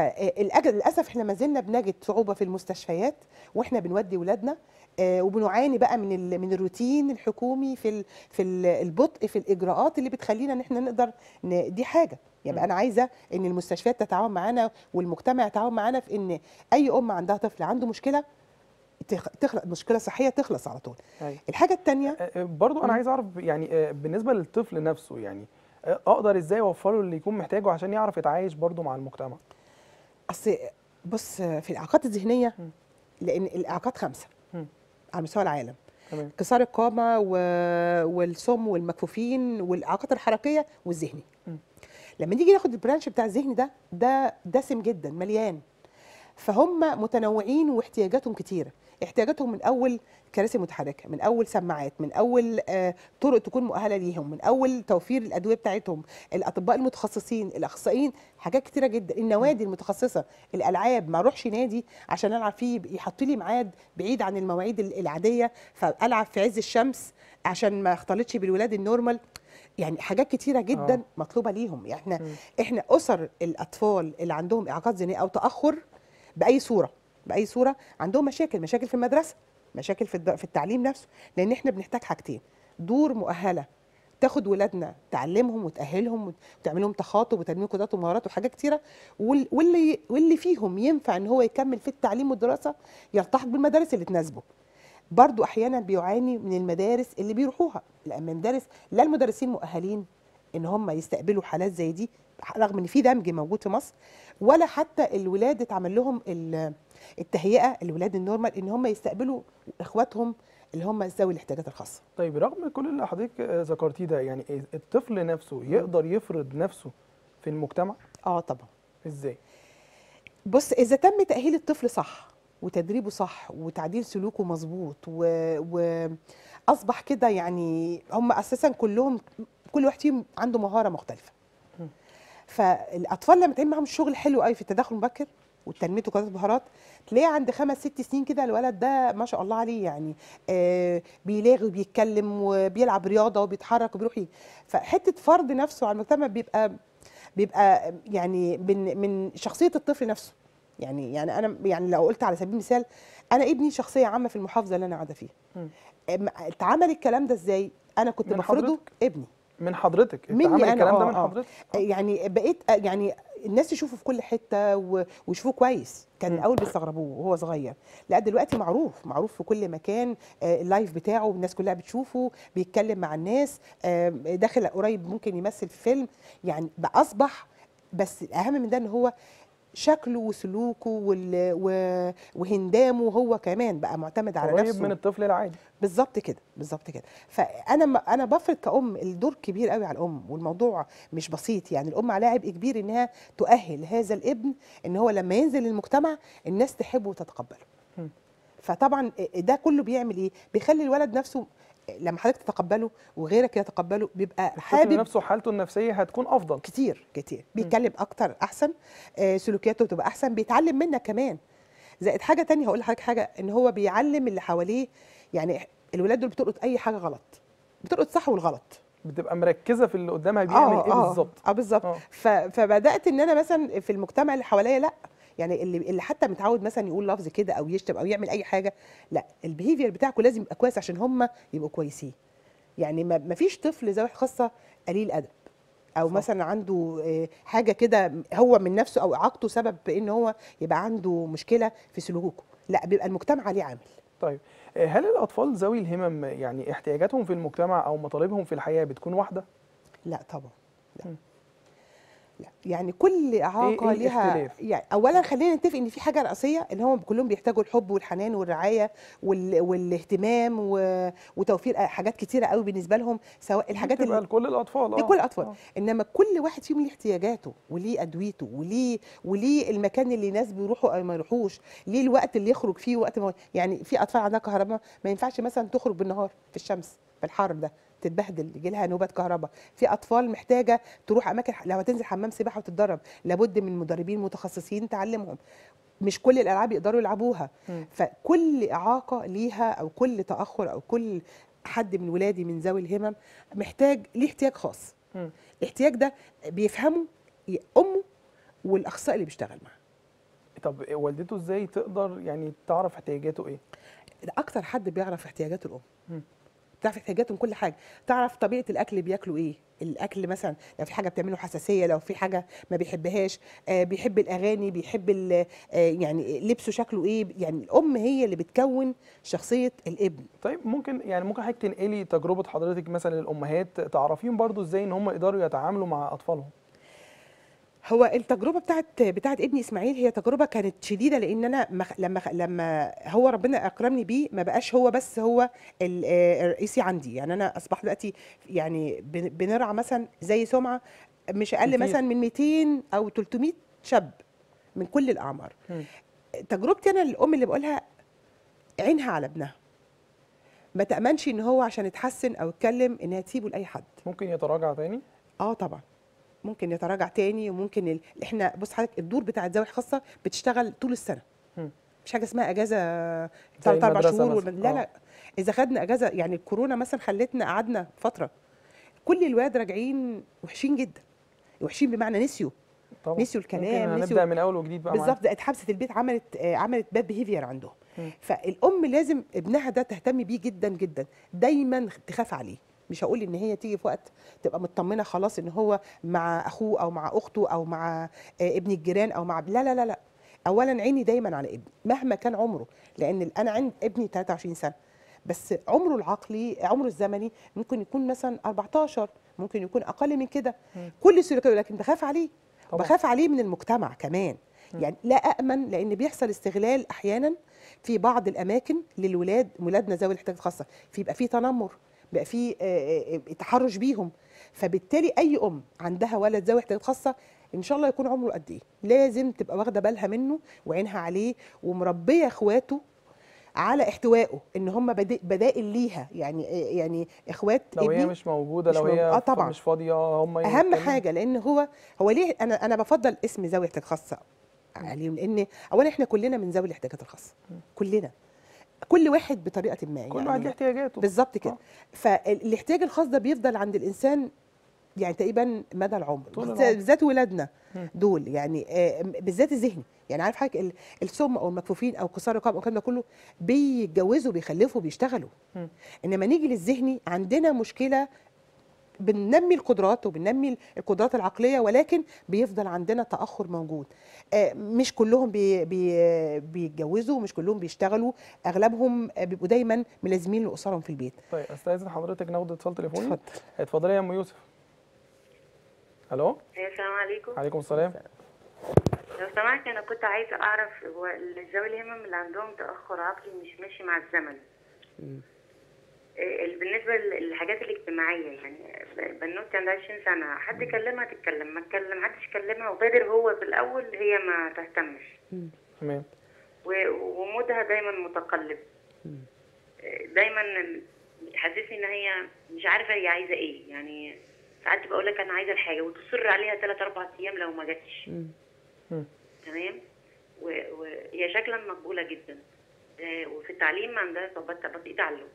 Speaker 2: فللاسف احنا ما زلنا بنجد صعوبه في المستشفيات واحنا بنودي ولادنا آه، وبنعاني بقى من ال- من الروتين الحكومي في ال- في ال- البطء في الاجراءات اللي بتخلينا ان احنا نقدر ن- دي حاجه يبقى
Speaker 1: مم.
Speaker 2: انا عايزه ان المستشفيات تتعاون معانا والمجتمع يتعاون معانا في ان اي ام عندها طفل عنده مشكله تخ- تخلق مشكله صحيه تخلص على طول
Speaker 1: أيوة.
Speaker 2: الحاجه الثانيه
Speaker 1: آه، آه، برضو انا
Speaker 2: مم.
Speaker 1: عايز اعرف يعني آه، بالنسبه للطفل نفسه يعني آه، اقدر ازاي اوفره اللي يكون محتاجه عشان يعرف يتعايش برضو مع المجتمع
Speaker 2: اصل بص في الاعاقات الذهنيه
Speaker 1: مم.
Speaker 2: لان الاعاقات خمسه
Speaker 1: مم.
Speaker 2: على مستوى العالم
Speaker 1: تمام
Speaker 2: كسار القامه و... والصم والمكفوفين والاعاقات الحركيه والذهني
Speaker 1: مم.
Speaker 2: لما نيجي ناخد البرانش بتاع الذهني ده ده دسم جدا مليان فهم متنوعين واحتياجاتهم كتيره احتياجاتهم من اول كراسي متحركه من اول سماعات من اول آه طرق تكون مؤهله ليهم من اول توفير الادويه بتاعتهم الاطباء المتخصصين الاخصائيين حاجات كتيره جدا النوادي المتخصصه الالعاب ما اروحش نادي عشان العب فيه يحط لي ميعاد بعيد عن المواعيد ال- العاديه فالعب في عز الشمس عشان ما اختلطش بالولاد النورمال يعني حاجات كتيره جدا
Speaker 1: آه.
Speaker 2: مطلوبه ليهم يعني احنا
Speaker 1: مم.
Speaker 2: احنا اسر الاطفال اللي عندهم اعاقات ذهنيه او تاخر باي صوره باي صوره عندهم مشاكل مشاكل في المدرسه مشاكل في الد- في التعليم نفسه لان احنا بنحتاج حاجتين دور مؤهله تاخد ولادنا تعلمهم وتاهلهم وتعمل لهم تخاطب وتنميه قدرات ومهارات وحاجات كتيره وال- واللي واللي فيهم ينفع ان هو يكمل في التعليم والدراسه يلتحق بالمدارس اللي تناسبه برضو احيانا بيعاني من المدارس اللي بيروحوها لان المدارس لا المدرسين مؤهلين ان هم يستقبلوا حالات زي دي رغم ان في دمج موجود في مصر ولا حتى الولاد اتعمل لهم ال- التهيئه الولاد النورمال ان هم يستقبلوا اخواتهم اللي هم ذوي الاحتياجات الخاصه
Speaker 1: طيب رغم كل اللي حضرتك آه، ذكرتيه ده يعني إيه الطفل نفسه يقدر يفرض نفسه في المجتمع
Speaker 2: اه طبعا
Speaker 1: ازاي
Speaker 2: بص اذا تم تاهيل الطفل صح وتدريبه صح وتعديل سلوكه مظبوط و... واصبح كده يعني هم اساسا كلهم كل واحد فيهم عنده مهاره مختلفه
Speaker 1: مم.
Speaker 2: فالاطفال لما تعمل معاهم الشغل حلو قوي في التدخل المبكر وتنميه وقدرات المهارات تلاقيه عند خمس ست سنين كده الولد ده ما شاء الله عليه يعني آه بيلاغي وبيتكلم وبيلعب رياضه وبيتحرك وبيروح ي- فحته فرض نفسه على المجتمع بيبقى بيبقى يعني من من شخصيه الطفل نفسه يعني يعني انا يعني لو قلت على سبيل المثال انا ابني شخصيه عامه في المحافظه اللي انا قاعده فيها
Speaker 1: مم.
Speaker 2: أم- اتعمل الكلام ده ازاي انا كنت
Speaker 1: من
Speaker 2: بفرضه
Speaker 1: حضرتك؟
Speaker 2: ابني
Speaker 1: من حضرتك
Speaker 2: مني
Speaker 1: اتعمل
Speaker 2: أنا،
Speaker 1: الكلام ده
Speaker 2: آه،
Speaker 1: من
Speaker 2: آه.
Speaker 1: حضرتك
Speaker 2: يعني بقيت يعني الناس تشوفه في كل حته و- ويشوفوه كويس كان
Speaker 1: مم.
Speaker 2: الاول بيستغربوه وهو صغير لا دلوقتي معروف معروف في كل مكان آه، اللايف بتاعه الناس كلها بتشوفه بيتكلم مع الناس آه، داخل قريب ممكن يمثل في فيلم يعني بقى اصبح بس الاهم من ده ان هو شكله وسلوكه وال- و- وهندامه هو كمان بقى معتمد على
Speaker 1: قريب
Speaker 2: نفسه
Speaker 1: من الطفل العادي
Speaker 2: بالظبط كده بالظبط كده فانا ما انا بفرض كأم الدور كبير قوي على الام والموضوع مش بسيط يعني الام عليها عبء كبير انها تؤهل هذا الابن ان هو لما ينزل المجتمع الناس تحبه وتتقبله
Speaker 1: مم.
Speaker 2: فطبعا ده كله بيعمل ايه بيخلي الولد نفسه لما حضرتك تتقبله وغيرك يتقبله بيبقى
Speaker 1: الطفل
Speaker 2: حابب
Speaker 1: نفسه حالته النفسيه هتكون افضل
Speaker 2: كتير كتير بيتكلم اكتر احسن آه، سلوكياته بتبقى احسن بيتعلم منك كمان زائد حاجه تانية هقول لحضرتك حاجه ان هو بيعلم اللي حواليه يعني الولاد دول بتلقط اي حاجه غلط بتلقط صح والغلط
Speaker 1: بتبقى مركزه في اللي قدامها بيعمل ايه بالظبط
Speaker 2: اه بالظبط
Speaker 1: آه.
Speaker 2: ف- فبدات ان انا مثلا في المجتمع اللي حواليا لا يعني اللي اللي حتى متعود مثلا يقول لفظ كده او يشتم او يعمل اي حاجه لا البيهيفير بتاعكم لازم يبقى كويس عشان هم يبقوا كويسين يعني ما ما فيش طفل ذوي خاصه قليل ادب او
Speaker 1: صح.
Speaker 2: مثلا عنده آه، حاجه كده هو من نفسه او اعاقته سبب بان هو يبقى عنده مشكله في سلوكه لا بيبقى المجتمع عليه عامل
Speaker 1: طيب آه، هل الاطفال ذوي الهمم يعني احتياجاتهم في المجتمع او مطالبهم في الحياه بتكون واحده
Speaker 2: لا طبعا لا
Speaker 1: مم.
Speaker 2: لا يعني كل اعاقه
Speaker 1: إيه
Speaker 2: ليها
Speaker 1: الاختلاف؟
Speaker 2: يعني اولا خلينا نتفق ان في حاجه رئيسيه ان هم كلهم بيحتاجوا الحب والحنان والرعايه وال... والاهتمام و... وتوفير حاجات كتيره قوي بالنسبه لهم سواء الحاجات
Speaker 1: بتبقى
Speaker 2: اللي
Speaker 1: لكل الاطفال اه
Speaker 2: لكل الاطفال
Speaker 1: آه.
Speaker 2: انما كل واحد فيهم ليه احتياجاته وليه ادويته وليه وليه المكان اللي الناس بيروحوا او ما يروحوش ليه الوقت اللي يخرج فيه وقت ما يعني في اطفال عندها كهرباء ما ينفعش مثلا تخرج بالنهار في الشمس في الحر ده تتبهدل يجي لها نوبات كهرباء في اطفال محتاجه تروح اماكن لو هتنزل حمام سباحه وتتدرب لابد من مدربين متخصصين تعلمهم مش كل الالعاب يقدروا يلعبوها
Speaker 1: مم.
Speaker 2: فكل اعاقه ليها او كل تاخر او كل حد من ولادي من ذوي الهمم محتاج ليه احتياج خاص
Speaker 1: مم.
Speaker 2: الاحتياج ده بيفهمه ي- امه والاخصائي اللي بيشتغل معاه
Speaker 1: طب والدته ازاي تقدر يعني تعرف احتياجاته ايه
Speaker 2: ده اكتر حد بيعرف احتياجات الام
Speaker 1: مم.
Speaker 2: تعرف احتياجاتهم كل حاجه تعرف طبيعه الاكل اللي بياكلوا ايه الاكل مثلا لو في حاجه بتعمله حساسيه لو في حاجه ما بيحبهاش آه بيحب الاغاني بيحب ال- آه يعني لبسه شكله ايه يعني الام هي اللي بتكون شخصيه الابن
Speaker 1: طيب ممكن يعني ممكن حضرتك تنقلي تجربه حضرتك مثلا للامهات تعرفيهم برضو ازاي ان هم يقدروا يتعاملوا مع اطفالهم
Speaker 2: هو التجربه بتاعت بتاعت ابني اسماعيل هي تجربه كانت شديده لان انا مخ لما خ- لما هو ربنا اكرمني بيه ما بقاش هو بس هو ال- آه، الرئيسي عندي يعني انا اصبحت دلوقتي يعني بن- بنرعى مثلا زي سمعه مش اقل
Speaker 1: كتير.
Speaker 2: مثلا من 200 او 300 شاب من كل الاعمار
Speaker 1: مم.
Speaker 2: تجربتي انا الام اللي بقولها عينها على ابنها ما تامنش ان هو عشان يتحسن او يتكلم انها تسيبه لاي حد
Speaker 1: ممكن يتراجع تاني
Speaker 2: اه طبعا ممكن يتراجع تاني وممكن ال... احنا بص حضرتك الدور بتاع الزواج الخاصه بتشتغل طول السنه
Speaker 1: مم.
Speaker 2: مش حاجه اسمها اجازه
Speaker 1: زي
Speaker 2: ثلاث اربع
Speaker 1: المدرسة
Speaker 2: شهور
Speaker 1: مثلاً.
Speaker 2: والم... لا
Speaker 1: آه.
Speaker 2: لا اذا خدنا اجازه يعني الكورونا مثلا خلتنا قعدنا فتره كل الولاد راجعين وحشين جدا وحشين بمعنى نسيوا
Speaker 1: طبعا
Speaker 2: نسيوا الكلام،
Speaker 1: ممكن
Speaker 2: نسيوا-
Speaker 1: هنبدا من اول وجديد بقى معاهم.
Speaker 2: بالظبط بقت حبسه البيت عملت آه، عملت باد بيهيفير عندهم
Speaker 1: مم.
Speaker 2: فالام لازم ابنها ده تهتم بيه جدا جدا دايما تخاف عليه مش هقول ان هي تيجي في وقت تبقى مطمنه خلاص ان هو مع اخوه او مع اخته او مع آه، ابن الجيران او مع لا لا لا لا اولا عيني دايما على ابني مهما كان عمره لان ال- انا عند ابني 23 سنه بس عمره العقلي عمره الزمني ممكن يكون مثلا 14 ممكن يكون اقل من كده كل سلوكه لكن بخاف عليه
Speaker 1: طبعاً.
Speaker 2: بخاف عليه من المجتمع كمان يعني لا امن لان بيحصل استغلال احيانا في بعض الاماكن للولاد ولادنا ذوي الاحتياجات الخاصه في يبقى في تنمر بقى في آه، آه، تحرش بيهم فبالتالي اي ام عندها ولد ذوي احتياجات خاصه ان شاء الله يكون عمره قد ايه لازم تبقى واخده بالها منه وعينها عليه ومربيه اخواته على احتوائه ان هم بدي- بدائل ليها يعني يعني اخوات
Speaker 1: لو
Speaker 2: ابني
Speaker 1: هي مش موجوده
Speaker 2: مش
Speaker 1: لو
Speaker 2: موجود-
Speaker 1: هي
Speaker 2: آه طبعاً.
Speaker 1: مش فاضيه هم
Speaker 2: اهم
Speaker 1: يتكلموا.
Speaker 2: حاجه لان هو هو ليه انا انا بفضل اسم ذوي الاحتياجات الخاصه عليهم لان اولا احنا كلنا من ذوي الاحتياجات الخاصه كلنا كل واحد بطريقه ما
Speaker 1: كل واحد ليه احتياجاته
Speaker 2: بالظبط كده
Speaker 1: آه.
Speaker 2: فالاحتياج الخاص ده بيفضل عند الانسان يعني تقريبا مدى العمر
Speaker 1: طول
Speaker 2: بالذات-
Speaker 1: العمر.
Speaker 2: بالذات ولادنا
Speaker 1: مم.
Speaker 2: دول يعني آه، بالذات الذهني يعني عارف حضرتك ال- السم او المكفوفين او قصار الرقاب او الكلام ده كله بيتجوزوا بيخلفوا بيشتغلوا
Speaker 1: مم.
Speaker 2: انما نيجي للذهني عندنا مشكله بننمي القدرات وبننمي القدرات العقليه ولكن بيفضل عندنا تاخر موجود آه، مش كلهم بي بي بيتجوزوا مش كلهم بيشتغلوا اغلبهم آه، بيبقوا دايما ملازمين لاسرهم في البيت
Speaker 1: طيب استاذن حضرتك ناخد اتصال تليفوني
Speaker 2: اتفضل
Speaker 1: اتفضلي يا ام يوسف الو
Speaker 3: السلام عليكم
Speaker 1: عليكم السلام
Speaker 3: لو سمحت انا كنت عايزه اعرف هو ذوي الهمم اللي عندهم تاخر عقلي مش ماشي مع الزمن
Speaker 2: مم.
Speaker 3: إيه، بالنسبه للحاجات الاجتماعيه يعني بنوتي عندها 20 سنه حد كلمها تتكلم ما تكلم حدش كلمها وبادر هو في الاول هي ما تهتمش
Speaker 2: مم.
Speaker 1: تمام
Speaker 3: و- ومودها دايما متقلب
Speaker 2: مم.
Speaker 3: إيه، دايما يحسسني ان هي مش عارفه هي عايزه ايه يعني ساعات بقول لك انا عايزه الحاجه وتصر عليها 3 4 ايام لو ما جاتش
Speaker 2: مم.
Speaker 1: مم.
Speaker 3: تمام و- وهي شكلا مقبوله جدا آه، وفي التعليم عندها صعوبات بطيء تعلم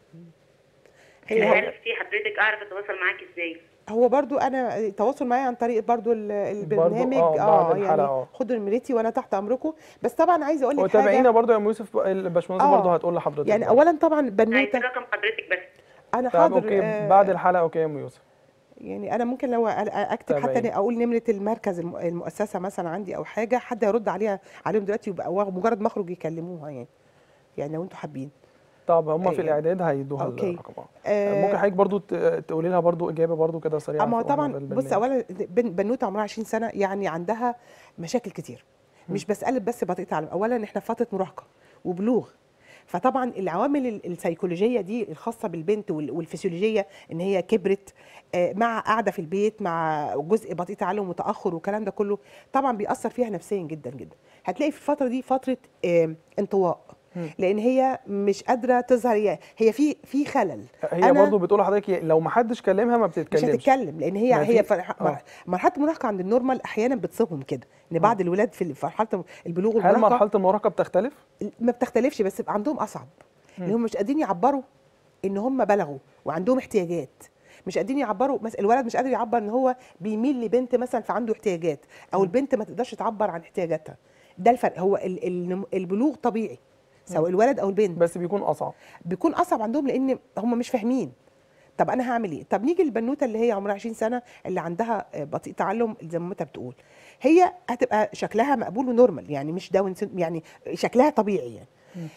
Speaker 2: هي
Speaker 3: هل في حضرتك اعرف اتواصل معاك ازاي
Speaker 2: هو برضو انا التواصل معايا عن طريق برضو ال- البرنامج
Speaker 1: آه، بعد
Speaker 2: يعني
Speaker 1: الحلقة، آه.
Speaker 2: خدوا نمرتي وانا تحت امركم بس طبعا عايزه اقول لك
Speaker 1: وتابعينا
Speaker 2: حاجه
Speaker 1: برضو يا ام يوسف الباشمهندس
Speaker 2: آه.
Speaker 1: برضو هتقول لحضرتك
Speaker 2: يعني
Speaker 1: برضو.
Speaker 2: اولا طبعا
Speaker 3: عايز
Speaker 2: بنوته
Speaker 3: رقم حضرتك بس
Speaker 2: انا
Speaker 1: طب
Speaker 2: حاضر
Speaker 1: اوكي
Speaker 2: آه،
Speaker 1: بعد الحلقه اوكي يا ام يوسف
Speaker 2: يعني انا ممكن لو أ- اكتب
Speaker 1: تابعيني.
Speaker 2: حتى اقول نمره المركز الم- المؤسسه مثلا عندي او حاجه حد يرد عليها عليهم دلوقتي يبقى هو مجرد ما اخرج يكلموها يعني يعني لو انتوا حابين
Speaker 1: طب هم في
Speaker 2: أيوة.
Speaker 1: الاعداد هيدوها
Speaker 2: أوكي.
Speaker 1: الرقم آه.
Speaker 2: آه،
Speaker 1: ممكن حضرتك برضو ت- تقولي لها برضو اجابه برضو كده سريعه
Speaker 2: اما هو
Speaker 1: في- وإحنا
Speaker 2: طبعا
Speaker 1: في
Speaker 2: بص
Speaker 1: البرنامج.
Speaker 2: اولا بن- بنوته عمرها 20 سنه يعني عندها مشاكل كتير مش بسألك بس بطيئه تعلم اولا احنا في فتره مراهقه وبلوغ فطبعا العوامل ال- السيكولوجيه دي الخاصه بالبنت وال- والفسيولوجيه ان هي كبرت آه، مع قاعده في البيت مع جزء بطيء تعلم وتاخر والكلام ده كله طبعا بيأثر فيها نفسيا جدا جدا هتلاقي في الفتره دي فتره آه، انطواء
Speaker 1: مم.
Speaker 2: لان هي مش قادره تظهر هي هي في في خلل
Speaker 1: هي
Speaker 2: أنا-
Speaker 1: برضو بتقول لحضرتك لو ما حدش كلمها ما
Speaker 2: مش
Speaker 1: بتتكلمش
Speaker 2: هتتكلم لان هي
Speaker 1: ما
Speaker 2: هي
Speaker 1: في-
Speaker 2: فرح-
Speaker 1: آه.
Speaker 2: مر- مرحله المراهقه عند النورمال احيانا بتصيبهم كده ان بعض الولاد في في مرحله البلوغ
Speaker 1: هل
Speaker 2: والمراهقه
Speaker 1: مرحله المراهقه بتختلف
Speaker 2: ما بتختلفش بس بيبقى عندهم اصعب ان هم مش قادرين يعبروا ان هم بلغوا وعندهم احتياجات مش قادرين يعبروا مثلا الولد مش قادر يعبر ان هو بيميل لبنت مثلا فعنده احتياجات او البنت ما تقدرش تعبر عن احتياجاتها ده الفرق هو ال- ال- البلوغ طبيعي سواء الولد او البنت
Speaker 1: بس بيكون اصعب
Speaker 2: بيكون اصعب عندهم لان هم مش فاهمين طب انا هعمل ايه طب نيجي للبنوته اللي هي عمرها 20 سنه اللي عندها آه، بطيء تعلم زي ما انت بتقول هي هتبقى شكلها مقبول ونورمال يعني مش داون سين- يعني شكلها طبيعي يعني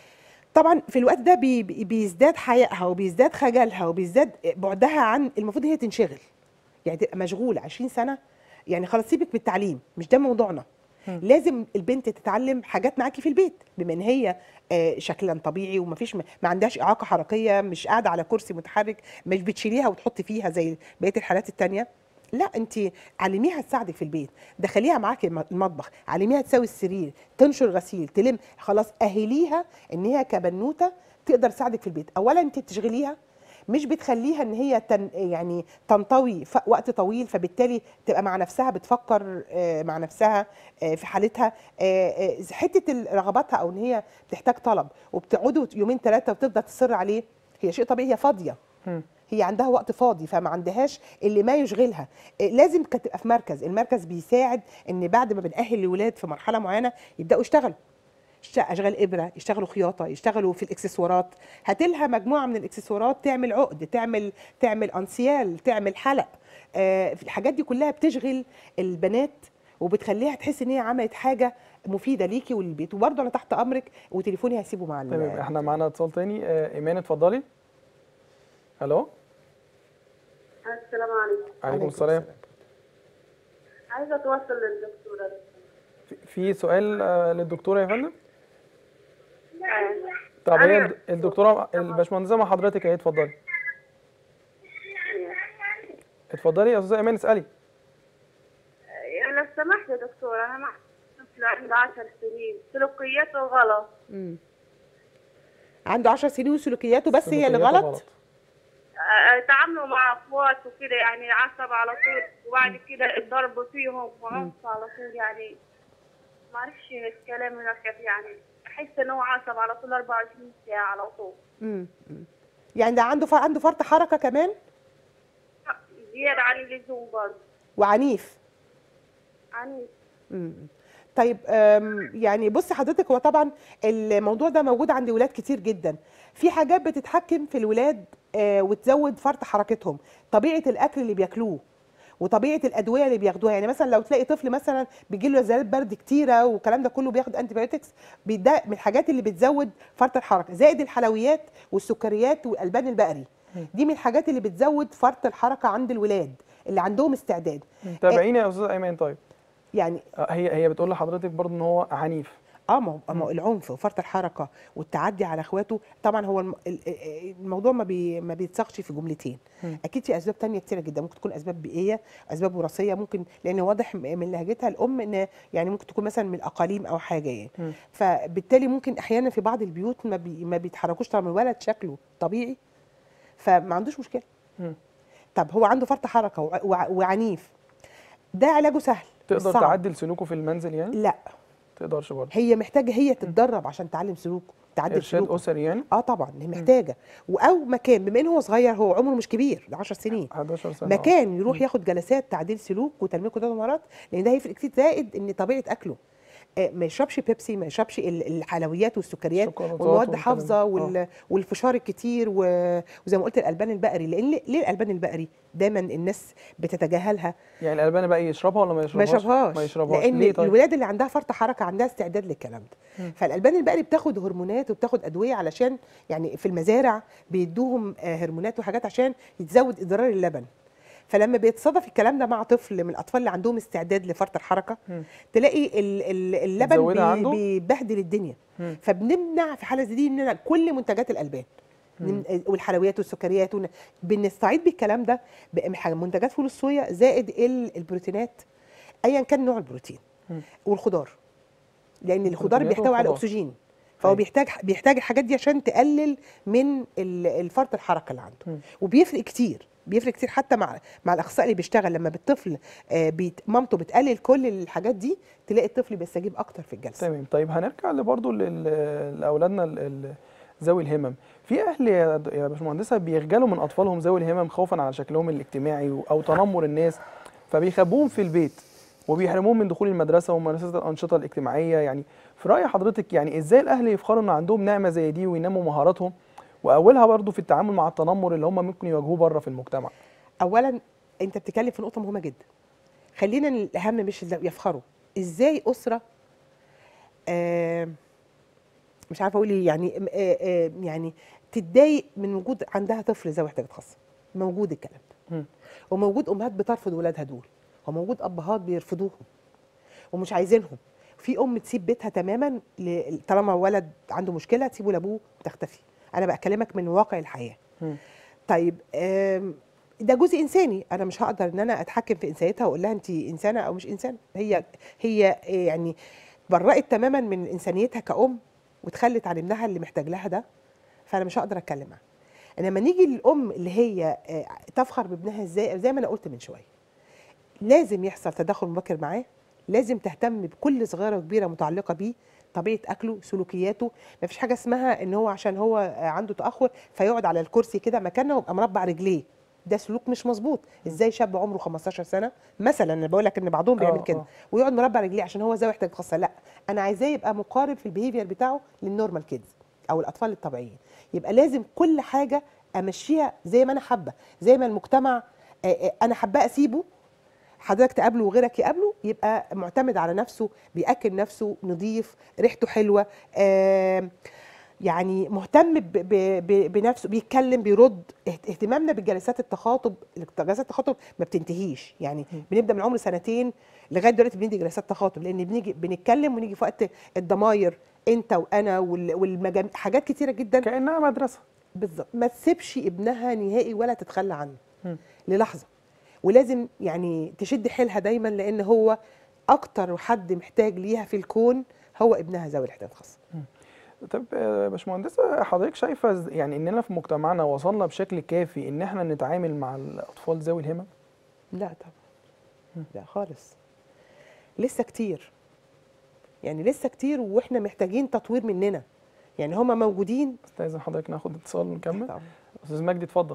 Speaker 2: طبعا في الوقت ده بي بي- بيزداد حيائها وبيزداد خجلها وبيزداد بعدها عن المفروض هي تنشغل يعني تبقى مشغوله 20 سنه يعني خلاص سيبك من التعليم مش ده موضوعنا لازم البنت تتعلم حاجات معاكي في البيت بما ان هي آه، شكلا طبيعي ومفيش ما عندهاش اعاقه حركيه مش قاعده على كرسي متحرك مش بتشيليها وتحطي فيها زي بقيه الحالات التانية لا انت علميها تساعدك في البيت دخليها معاكي الم- المطبخ علميها تساوي السرير تنشر غسيل تلم خلاص اهليها ان هي كبنوته تقدر تساعدك في البيت اولا انت بتشغليها مش بتخليها ان هي تن يعني تنطوي ف- وقت طويل فبالتالي تبقى مع نفسها بتفكر آه، مع نفسها آه، في حالتها آه، آه، حته ال- رغباتها او ان هي بتحتاج طلب وبتقعدوا يومين ثلاثه وتفضل تصر عليه هي شيء طبيعي هي فاضيه
Speaker 1: مم.
Speaker 2: هي عندها وقت فاضي فما عندهاش اللي ما يشغلها إيه، لازم كانت تبقى في مركز المركز بيساعد ان بعد ما بنأهل الولاد في مرحله معينه يبداوا يشتغلوا ش- اشغال ابره يشتغلوا خياطه يشتغلوا في الاكسسوارات هات لها مجموعه من الاكسسوارات تعمل عقد تعمل تعمل انسيال تعمل حلق آه الحاجات دي كلها بتشغل البنات وبتخليها تحس ان هي عملت حاجه مفيده ليكي وللبيت وبرضه انا تحت امرك وتليفوني هسيبه مع ال-
Speaker 1: تمام احنا معانا اتصال تاني آه، ايمان اتفضلي الو
Speaker 3: السلام عليكم
Speaker 1: عليكم السلام
Speaker 3: عايزه اتوصل للدكتوره
Speaker 1: في- في سؤال آه، للدكتوره يا فندم طب هي الد- الدكتوره الباشمهندسه مع حضرتك اهي اتفضلي اتفضلي يا استاذه ايمان اسالي
Speaker 3: لو سمحت يا دكتور انا مع طفل عنده 10 سنين سلوكياته غلط
Speaker 2: مم. عنده 10 سنين وسلوكياته بس هي اللي
Speaker 1: سلوكياته
Speaker 2: غلط
Speaker 3: آه، تعامله مع اخواته كده يعني عصب على طول وبعد كده الضرب فيهم وعنف على طول يعني ما اعرفش الكلام يركب يعني احس ان هو عصب على طول 24 ساعه على طول
Speaker 2: مم. مم. يعني ده عنده ف... عنده فرط حركه كمان
Speaker 3: زياده عن اللزوم برضه
Speaker 2: وعنيف
Speaker 3: عنيف
Speaker 2: مم. طيب أم، يعني بصي حضرتك هو طبعا الموضوع ده موجود عند ولاد كتير جدا في حاجات بتتحكم في الولاد آه، وتزود فرط حركتهم طبيعه الاكل اللي بياكلوه وطبيعه الادويه اللي بياخدوها يعني مثلا لو تلاقي طفل مثلا بيجي له نزلات برد كتيره والكلام ده كله بياخد انتي بايوتكس ده من الحاجات اللي بتزود فرط الحركه زائد الحلويات والسكريات والالبان البقري دي من الحاجات اللي بتزود فرط الحركه عند الولاد اللي عندهم استعداد
Speaker 1: تابعيني يا استاذه ايمان طيب
Speaker 2: يعني
Speaker 1: آه، هي هي بتقول لحضرتك برضه ان هو عنيف
Speaker 2: اه ما هو ما هو العنف وفرط الحركه والتعدي على اخواته طبعا هو الم- ال- ال- الموضوع ما بي ما بيتصاغش في جملتين
Speaker 1: مم.
Speaker 2: اكيد في اسباب تانية كتيره جدا ممكن تكون اسباب بيئيه اسباب وراثيه ممكن لان واضح م- من لهجتها الام ان يعني ممكن تكون مثلا من الاقاليم او حاجه يعني
Speaker 1: مم.
Speaker 2: فبالتالي ممكن احيانا في بعض البيوت ما بي ما بيتحركوش طالما الولد شكله طبيعي فما عندوش مشكله
Speaker 1: مم.
Speaker 2: طب هو عنده فرط حركه وع- وع- وعنيف ده علاجه سهل مش
Speaker 1: تقدر
Speaker 2: صعب.
Speaker 1: تعدل سلوكه في المنزل يعني
Speaker 2: لا
Speaker 1: تقدرش برضه
Speaker 2: هي محتاجه هي تتدرب عشان تعلم سلوكه تعدل
Speaker 1: ارشاد
Speaker 2: سلوكه
Speaker 1: اسري يعني
Speaker 2: اه طبعا هي محتاجه و- او مكان بما ان هو صغير هو عمره مش كبير ده 10 سنين
Speaker 1: 11 سنه آه.
Speaker 2: مكان يروح ياخد جلسات تعديل سلوك وتنميه قدرات المهارات لان ده هيفرق كتير زائد ان طبيعه اكله آه، ما يشربش بيبسي ما يشربش ال- الحلويات والسكريات
Speaker 1: الشوكولاتات
Speaker 2: والمواد
Speaker 1: والكلام
Speaker 2: حافظه
Speaker 1: ده.
Speaker 2: وال- والفشار الكتير و- وزي ما قلت الالبان البقري لان ليه الالبان البقري دايما الناس بتتجاهلها
Speaker 1: يعني الالبان بقى يشربها ولا ما
Speaker 2: ما
Speaker 1: يشربهاش
Speaker 2: يشربهاش
Speaker 1: ما يشربهاش
Speaker 2: لان
Speaker 1: ليه طيب
Speaker 2: الولاد اللي عندها فرط حركه عندها استعداد للكلام ده
Speaker 1: مم.
Speaker 2: فالالبان البقري بتاخد هرمونات وبتاخد ادويه علشان يعني في المزارع بيدوهم آه، هرمونات وحاجات عشان يتزود اضرار اللبن فلما بيتصادف الكلام ده مع طفل من الاطفال اللي عندهم استعداد لفرط الحركه
Speaker 1: مم.
Speaker 2: تلاقي ال- ال- اللبن
Speaker 1: متزودة
Speaker 2: بي
Speaker 1: عنده؟
Speaker 2: بيبهدل الدنيا
Speaker 1: مم.
Speaker 2: فبنمنع في حاله زي دي نمنع كل منتجات الالبان نم- والحلويات والسكريات ون- بنستعيد بالكلام ده بمنتجات فول الصويا زائد ال- البروتينات ايا كان نوع البروتين
Speaker 1: مم.
Speaker 2: والخضار لان الخضار
Speaker 1: البروتينات
Speaker 2: بيحتوي على
Speaker 1: والخضار.
Speaker 2: اكسجين فهو
Speaker 1: أيوة.
Speaker 2: بيحتاج بيحتاج الحاجات دي عشان تقلل من ال- الفرط الحركه اللي عنده
Speaker 1: مم.
Speaker 2: وبيفرق كتير بيفرق كتير حتى مع مع الاخصائي اللي بيشتغل لما بالطفل آه، بيت مامته بتقلل كل الحاجات دي تلاقي الطفل بيستجيب اكتر في الجلسه
Speaker 1: تمام طيب هنرجع برضه لاولادنا ال- ال- ذوي الهمم في اهل يا د- يا باشمهندسه بيخجلوا من اطفالهم ذوي الهمم خوفا على شكلهم الاجتماعي و- او تنمر الناس فبيخبوهم في البيت وبيحرموهم من دخول المدرسه وممارسه الانشطه الاجتماعيه يعني في راي حضرتك يعني ازاي الاهل يفخروا ان عندهم نعمه زي دي وينموا مهاراتهم واولها برضه في التعامل مع التنمر اللي هم ممكن يواجهوه بره في المجتمع
Speaker 2: اولا انت بتتكلم في نقطه مهمه جدا خلينا الاهم مش اللي يفخروا ازاي اسره آه مش عارفه اقول ايه يعني آه آه يعني تتضايق من وجود عندها طفل ذوي احتياجات خاصه موجود الكلام ده
Speaker 1: مم.
Speaker 2: وموجود امهات بترفض ولادها دول وموجود ابهات بيرفضوهم ومش عايزينهم في ام تسيب بيتها تماما ل- طالما ولد عنده مشكله تسيبه لابوه وتختفي انا بكلمك من واقع الحياه
Speaker 1: مم.
Speaker 2: طيب آم، ده جزء انساني انا مش هقدر ان انا اتحكم في انسانيتها واقول لها انت انسانه او مش انسانه هي هي يعني برأت تماما من انسانيتها كأم وتخلت عن ابنها اللي محتاج لها ده فانا مش هقدر اتكلم معاها انما نيجي للام اللي هي آه، تفخر بابنها ازاي زي ما انا قلت من شويه لازم يحصل تدخل مبكر معاه لازم تهتم بكل صغيره وكبيره متعلقه بيه طبيعه اكله سلوكياته ما فيش حاجه اسمها ان هو عشان هو آه، عنده تاخر فيقعد على الكرسي كده مكانه ويبقى مربع رجليه ده سلوك مش مظبوط ازاي شاب عمره 15 سنه مثلا انا بقول لك ان بعضهم بيعمل
Speaker 1: آه،
Speaker 2: كده
Speaker 1: آه.
Speaker 2: ويقعد مربع رجليه عشان هو ذوي احتياجات خاصه لا انا عايزاه يبقى مقارب في البيهيفير بتاعه للنورمال كيدز او الاطفال الطبيعيين يبقى لازم كل حاجه امشيها زي ما انا حابه زي ما المجتمع آه، آه، انا حابه اسيبه حضرتك تقابله وغيرك يقابله يبقى معتمد على نفسه بياكل نفسه نظيف ريحته حلوه آه يعني مهتم ب ب ب بنفسه بيتكلم بيرد اهت- اهتمامنا بجلسات التخاطب جلسات التخاطب ما بتنتهيش يعني بنبدا من عمر سنتين لغايه دلوقتي بندي جلسات تخاطب لان بنيجي بنتكلم ونيجي في وقت الضماير انت وانا وال- والمجام حاجات كتيره جدا
Speaker 1: كانها مدرسه
Speaker 2: بالظبط ما تسيبش ابنها نهائي ولا تتخلى عنه
Speaker 1: مم.
Speaker 2: للحظه ولازم يعني تشد حيلها دايما لان هو اكتر حد محتاج ليها في الكون هو ابنها ذوي الاحتياجات الخاصه
Speaker 1: طب آه، باشمهندسه حضرتك شايفه إز- يعني اننا في مجتمعنا وصلنا بشكل كافي ان احنا نتعامل مع الاطفال ذوي الهمم
Speaker 2: لا طبعا لا خالص لسه كتير يعني لسه كتير واحنا محتاجين تطوير مننا يعني هما موجودين
Speaker 1: استاذن حضرتك ناخد اتصال ونكمل
Speaker 2: طبعا.
Speaker 1: استاذ مجدي اتفضل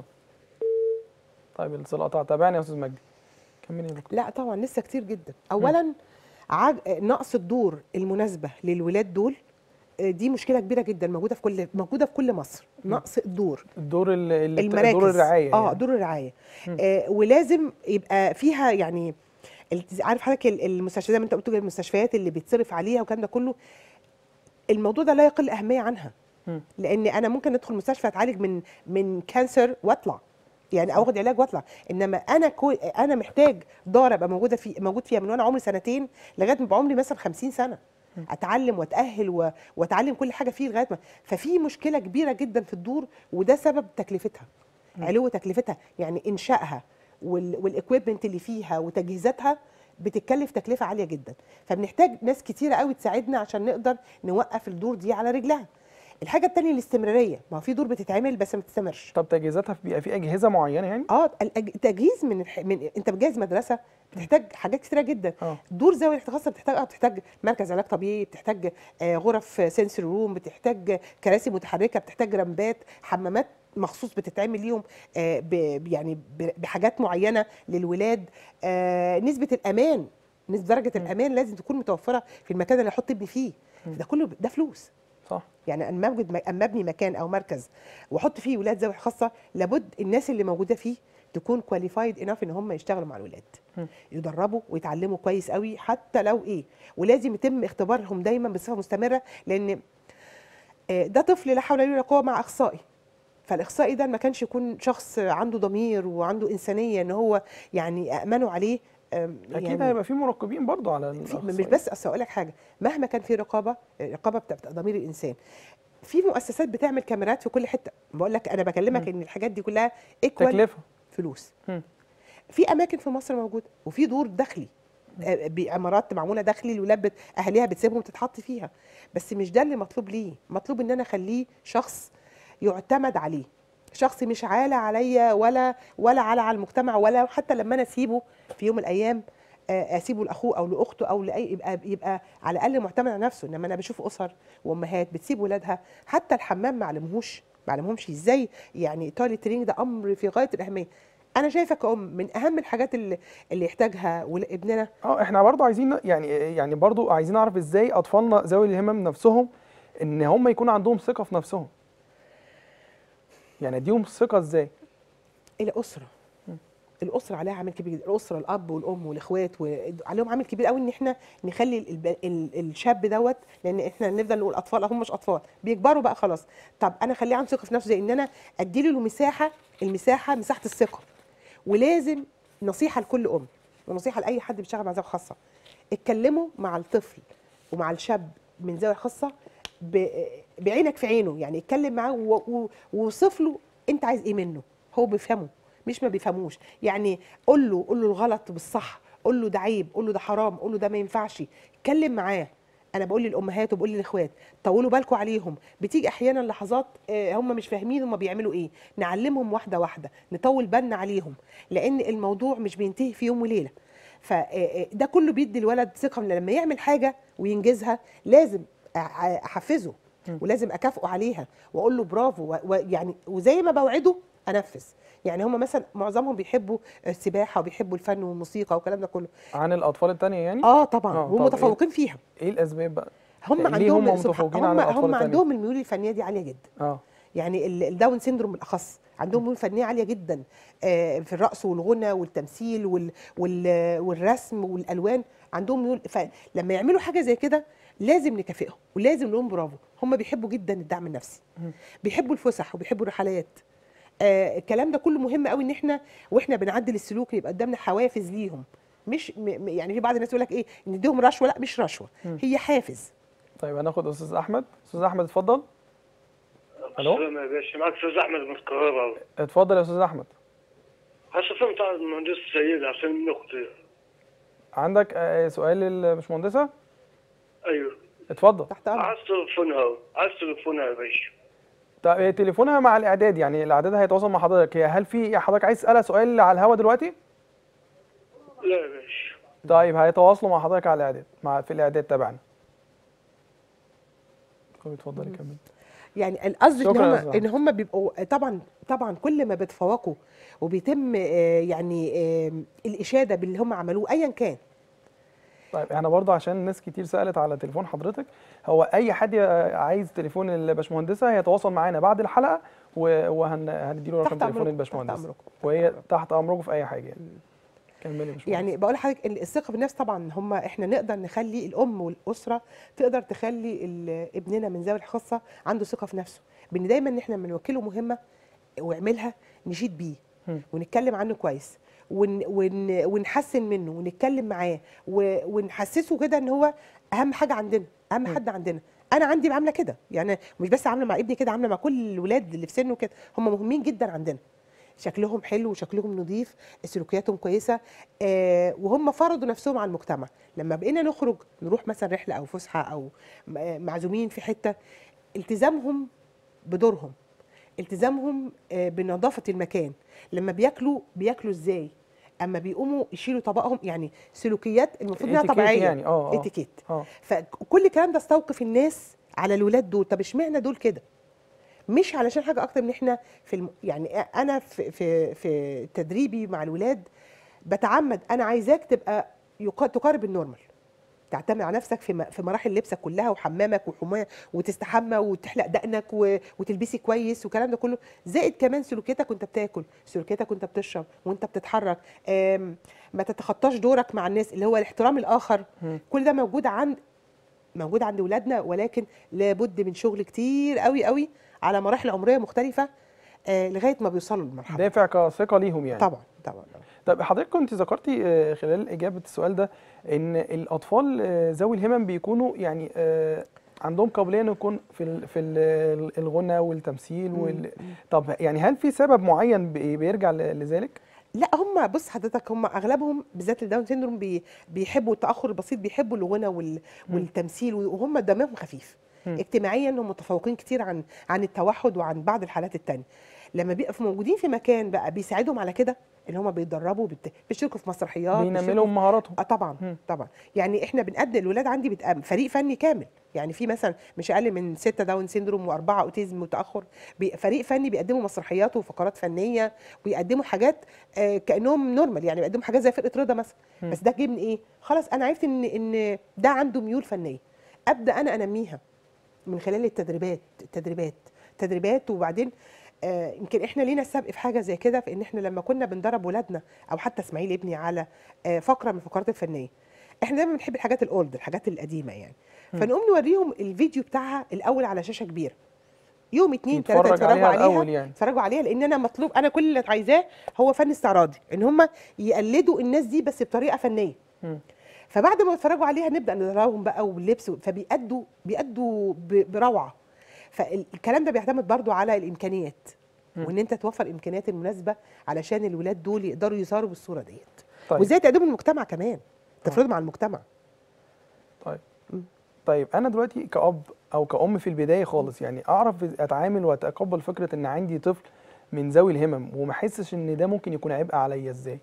Speaker 1: طيب الاتصال قطع تابعني يا استاذ مجدي كملي يا دكتور
Speaker 2: لا طبعا لسه كتير جدا اولا عج... نقص الدور المناسبه للولاد دول آه، دي مشكله كبيره جدا موجوده في كل موجوده في كل مصر نقص الدور
Speaker 1: الدور ال- ال-
Speaker 2: المراكز
Speaker 1: دور الرعايه
Speaker 2: اه
Speaker 1: يعني.
Speaker 2: دور الرعايه آه ولازم يبقى فيها يعني الت- عارف حضرتك ال- المستشفى زي ما انت قلت كده، المستشفيات اللي بيتصرف عليها والكلام ده كله الموضوع ده لا يقل اهميه عنها
Speaker 1: مم.
Speaker 2: لان انا ممكن ادخل مستشفى اتعالج من من كانسر واطلع يعني او اخد علاج واطلع انما انا كو انا محتاج دار ابقى موجوده في موجود فيها من وانا عمري سنتين لغايه ما ابقى عمري مثلا 50 سنه اتعلم واتاهل و... واتعلم كل حاجه فيه لغايه ما ففي مشكله كبيره جدا في الدور وده سبب تكلفتها علو تكلفتها يعني انشائها وال... والاكويبمنت اللي فيها وتجهيزاتها بتتكلف تكلفه عاليه جدا فبنحتاج ناس كتيره قوي تساعدنا عشان نقدر نوقف الدور دي على رجلها الحاجه التانية الاستمراريه ما هو في دور بتتعمل بس ما بتستمرش
Speaker 1: طب تجهيزاتها بيبقى في اجهزه معينه يعني
Speaker 2: اه الأج- التجهيز من, الح... من انت بتجهز مدرسه بتحتاج حاجات كتيره جدا
Speaker 1: اه
Speaker 2: دور ذوي الاحتياجات الخاصه بتحتاج اه بتحتاج مركز علاج طبيعي بتحتاج آه غرف سنسوري روم بتحتاج كراسي متحركه بتحتاج رمبات حمامات مخصوص بتتعمل ليهم آه ب... يعني ب... بحاجات معينه للولاد آه نسبه الامان نسبه درجه الامان لازم تكون متوفره في المكان اللي احط ابني فيه ده كله ده فلوس
Speaker 1: صح
Speaker 2: يعني اما اوجد اما ابني مكان او مركز واحط فيه ولاد ذوي خاصه لابد الناس اللي موجوده فيه تكون كواليفايد انف ان هم يشتغلوا مع الولاد
Speaker 1: م.
Speaker 2: يدربوا ويتعلموا كويس قوي حتى لو ايه ولازم يتم اختبارهم دايما بصفه مستمره لان آه، ده طفل لا حول ولا قوه مع اخصائي فالاخصائي ده ما كانش يكون شخص عنده ضمير وعنده انسانيه ان هو يعني امنوا عليه آم،
Speaker 1: اكيد
Speaker 2: يعني
Speaker 1: هيبقى في مراقبين برضو على
Speaker 2: في مش
Speaker 1: الأخصائي.
Speaker 2: بس اصل اقول لك حاجه مهما كان في رقابه الرقابه بتاعت ضمير الانسان في مؤسسات بتعمل كاميرات في كل حته بقول لك انا بكلمك ان الحاجات دي كلها ايكوال
Speaker 1: تكلفه
Speaker 2: فلوس
Speaker 1: مم.
Speaker 2: في اماكن في مصر موجوده وفي دور داخلي آه، بعمارات معموله داخلي الولاد بت- اهاليها بتسيبهم تتحط فيها بس مش ده اللي مطلوب ليه مطلوب ان انا اخليه شخص يعتمد عليه شخص مش عالة عليا ولا ولا على على المجتمع ولا حتى لما انا اسيبه في يوم من الايام آه، اسيبه لاخوه او لاخته او لاي يبقى يبقى على الاقل معتمد على نفسه انما انا بشوف اسر وامهات بتسيب ولادها حتى الحمام ما علمهوش ما علمهمش ازاي يعني تويلت تريننج ده امر في غايه الاهميه انا شايفه كأم من اهم الحاجات اللي, اللي يحتاجها ول- ابننا
Speaker 1: اه احنا برضو عايزين ن- يعني يعني برضو عايزين نعرف ازاي اطفالنا ذوي الهمم نفسهم ان هم يكون عندهم ثقه في نفسهم يعني اديهم ثقه ازاي
Speaker 2: الاسره الاسره عليها عامل كبير جدا الاسره الاب والام والاخوات وعليهم عامل كبير قوي ان احنا نخلي الب- ال- الشاب دوت لان احنا نفضل نقول اطفال هم مش اطفال بيكبروا بقى خلاص طب انا اخليه عنده ثقه في نفسه زي ان انا اديله له مساحه المساحه مساحه الثقه ولازم نصيحه لكل ام ونصيحه لاي حد بيشتغل مع ذوي خاصه اتكلموا مع الطفل ومع الشاب من ذوي خاصه ب- بعينك في عينه يعني اتكلم معاه و- و- ووصف له انت عايز ايه منه هو بيفهمه مش ما بيفهموش يعني قول له قول له الغلط بالصح قول له ده عيب قول له ده حرام قول له ده ما ينفعش اتكلم معاه انا بقول للامهات وبقول للاخوات طولوا بالكم عليهم بتيجي احيانا لحظات آه، هم مش فاهمين هم بيعملوا ايه نعلمهم واحده واحده نطول بالنا عليهم لان الموضوع مش بينتهي في يوم وليله فده كله بيدي الولد ثقه ان لما يعمل حاجه وينجزها لازم أع- احفزه ولازم اكافئه عليها واقول له برافو و- ويعني وزي ما بوعده انفذ يعني هم مثلا معظمهم بيحبوا السباحه وبيحبوا الفن والموسيقى والكلام ده كله
Speaker 1: عن الاطفال التانية يعني
Speaker 2: اه طبعا
Speaker 1: آه، طب
Speaker 2: ومتفوقين فيها
Speaker 1: ايه الاسباب بقى
Speaker 2: هم
Speaker 1: ليه
Speaker 2: عندهم
Speaker 1: هم
Speaker 2: سبحان-
Speaker 1: متفوقين على
Speaker 2: هم
Speaker 1: الأطفال
Speaker 2: هم
Speaker 1: التانية؟
Speaker 2: عندهم الميول الفنيه دي عاليه جدا
Speaker 1: اه
Speaker 2: يعني ال- الداون سيندروم بالاخص عندهم ميول فنيه عاليه جدا آه، في الرقص والغنى والتمثيل وال وال والرسم والالوان عندهم ميول فلما يعملوا حاجه زي كده لازم نكافئهم ولازم نقول لهم برافو هم بيحبوا جدا الدعم النفسي بيحبوا الفسح وبيحبوا الرحلات آه الكلام ده كله مهم قوي ان احنا واحنا بنعدل السلوك يبقى قدامنا حوافز ليهم مش م م- يعني في بعض الناس يقول لك ايه نديهم رشوه لا مش رشوه هي حافز
Speaker 1: طيب هناخد استاذ احمد استاذ احمد اتفضل الو
Speaker 4: السلام يا باشا معك استاذ احمد من القاهره
Speaker 1: اتفضل يا استاذ احمد
Speaker 4: هسه بتاع المهندس سيد عشان من اختي
Speaker 1: عندك آه، سؤال للبشمهندسه
Speaker 4: ايوه
Speaker 1: اتفضل
Speaker 2: تحت امر
Speaker 4: عايز تليفونها عايز تليفونها يا باشا
Speaker 1: طيب آه، تليفونها مع الاعداد يعني الاعداد هيتواصل مع حضرتك هي هل في حضرتك عايز تسالها سؤال على الهوا دلوقتي
Speaker 4: لا يا باشا
Speaker 1: طيب هيتواصلوا مع حضرتك على الاعداد مع في الاعداد تبعنا طب اتفضلي كمل
Speaker 2: يعني القصد ان
Speaker 1: شكراً يا
Speaker 2: هم
Speaker 1: أستاذ
Speaker 2: ان هم بيبقوا طبعا طبعا كل ما بيتفوقوا وبيتم آه، يعني آه، الاشاده باللي هم عملوه ايا كان
Speaker 1: طيب احنا برضه عشان ناس كتير سالت على تليفون حضرتك هو اي حد عايز تليفون الباشمهندسه هيتواصل معانا بعد الحلقه وهنديله رقم
Speaker 2: تحت
Speaker 1: تليفون
Speaker 2: أمركم، تحت
Speaker 1: الباشمهندسه
Speaker 2: أمركم، تحت
Speaker 1: وهي
Speaker 2: أمركم.
Speaker 1: تحت امركم في اي حاجه يعني كملي يا باشمهندس
Speaker 2: يعني بقول لحضرتك إن الثقه بالنفس طبعا هم احنا نقدر نخلي الام والاسره تقدر تخلي ال- ابننا من ذوي الخاصه عنده ثقه في نفسه بان دايما ان احنا لما نوكله مهمه ويعملها نشيد بيه
Speaker 1: مم.
Speaker 2: ونتكلم عنه كويس ون ون ونحسن منه ونتكلم معاه و- ونحسسه كده ان هو اهم حاجه عندنا اهم حد عندنا انا عندي عامله كده يعني مش بس عامله مع ابني كده عامله مع كل الولاد اللي في سنه كده هم مهمين جدا عندنا شكلهم حلو وشكلهم نظيف سلوكياتهم كويسه آه وهم فرضوا نفسهم على المجتمع لما بقينا نخرج نروح مثلا رحله او فسحه او م- آه، معزومين في حته التزامهم بدورهم التزامهم آه، بنظافه المكان لما بياكلوا بياكلوا ازاي اما بيقوموا يشيلوا طبقهم يعني سلوكيات المفروض انها
Speaker 1: اتيكيت
Speaker 2: طبيعيه
Speaker 1: يعني، آه، آه.
Speaker 2: اتيكيت
Speaker 1: اه
Speaker 2: فكل الكلام ده استوقف الناس على الولاد دول طب اشمعنى دول كده مش علشان حاجه اكتر من احنا في الم... يعني انا في في في تدريبي مع الولاد بتعمد انا عايزاك تبقى يق... تقارب النورمال تعتمد على نفسك في م- في مراحل لبسك كلها وحمامك وحمايه وتستحمى وتحلق دقنك و... وتلبسي كويس والكلام ده كله زائد كمان سلوكياتك وانت بتاكل سلوكياتك وانت بتشرب وانت بتتحرك آم، ما تتخطاش دورك مع الناس اللي هو الاحترام الاخر
Speaker 1: مم.
Speaker 2: كل ده موجود عند موجود عند ولادنا ولكن لابد من شغل كتير قوي قوي على مراحل عمريه مختلفه آه لغايه ما بيوصلوا للمرحله
Speaker 1: دافع كثقه ليهم يعني
Speaker 2: طبعا طبعا
Speaker 1: طب حضرتك كنت ذكرتي آه، خلال اجابه السؤال ده ان الاطفال آه، ذوي الهمم بيكونوا يعني آه، عندهم قابليه انه يكون في ال- في ال- الغنى والتمثيل وال... طب يعني هل في سبب معين بي- بيرجع ل- لذلك؟
Speaker 2: لا هم بص حضرتك هم اغلبهم بالذات الداون سيندروم بي بيحبوا التاخر البسيط بيحبوا الغنى وال والتمثيل وهم دمهم خفيف
Speaker 1: مم.
Speaker 2: اجتماعيا هم متفوقين كتير عن عن التوحد وعن بعض الحالات التانية لما بيبقوا موجودين في مكان بقى بيساعدهم على كده اللي هم بيتدربوا بيت- بيشتركوا في مسرحيات
Speaker 1: بينمي
Speaker 2: بيشتركوا
Speaker 1: لهم مهاراتهم
Speaker 2: اه طبعا
Speaker 1: مم.
Speaker 2: طبعا يعني احنا بنقدم الولاد عندي بتبقى فريق فني كامل يعني في مثلا مش اقل من ستة داون سيندروم واربعه اوتيزم متاخر بي- فريق فني بيقدموا مسرحيات وفقرات فنيه ويقدموا حاجات آه كانهم نورمال يعني بيقدموا حاجات زي فرقه رضا مثلا
Speaker 1: مم.
Speaker 2: بس ده جه من ايه خلاص انا عرفت ان ان ده عنده ميول فنيه ابدا انا انميها من خلال التدريبات التدريبات تدريبات وبعدين آه، يمكن احنا لينا السبق في حاجه زي كده في ان احنا لما كنا بندرب ولادنا او حتى اسماعيل ابني على آه، فقره من الفقرات الفنيه احنا دايما بنحب الحاجات الاولد الحاجات القديمه يعني فنقوم نوريهم الفيديو بتاعها الاول على شاشه كبيره يوم اتنين تلاته
Speaker 1: يتفرج
Speaker 2: يتفرجوا
Speaker 1: عليها
Speaker 2: عليها
Speaker 1: الأول يعني.
Speaker 2: يتفرجوا عليها لان انا مطلوب انا كل اللي عايزاه هو فن استعراضي ان هم يقلدوا الناس دي بس بطريقه فنيه
Speaker 1: مم.
Speaker 2: فبعد ما يتفرجوا عليها نبدا ندربهم بقى واللبس فبيأدوا بيأدوا ب- بروعه فالكلام ده بيعتمد برضو على الامكانيات
Speaker 1: مم.
Speaker 2: وان انت توفر الامكانيات المناسبه علشان الولاد دول يقدروا يظهروا بالصوره ديت
Speaker 1: طيب
Speaker 2: وازاي تقدموا المجتمع كمان تفرضوا مع المجتمع
Speaker 1: طيب
Speaker 2: مم.
Speaker 1: طيب انا دلوقتي كأب او كأم في البدايه خالص يعني اعرف اتعامل واتقبل فكره ان عندي طفل من ذوي الهمم وما احسش ان ده ممكن يكون عبء عليا ازاي؟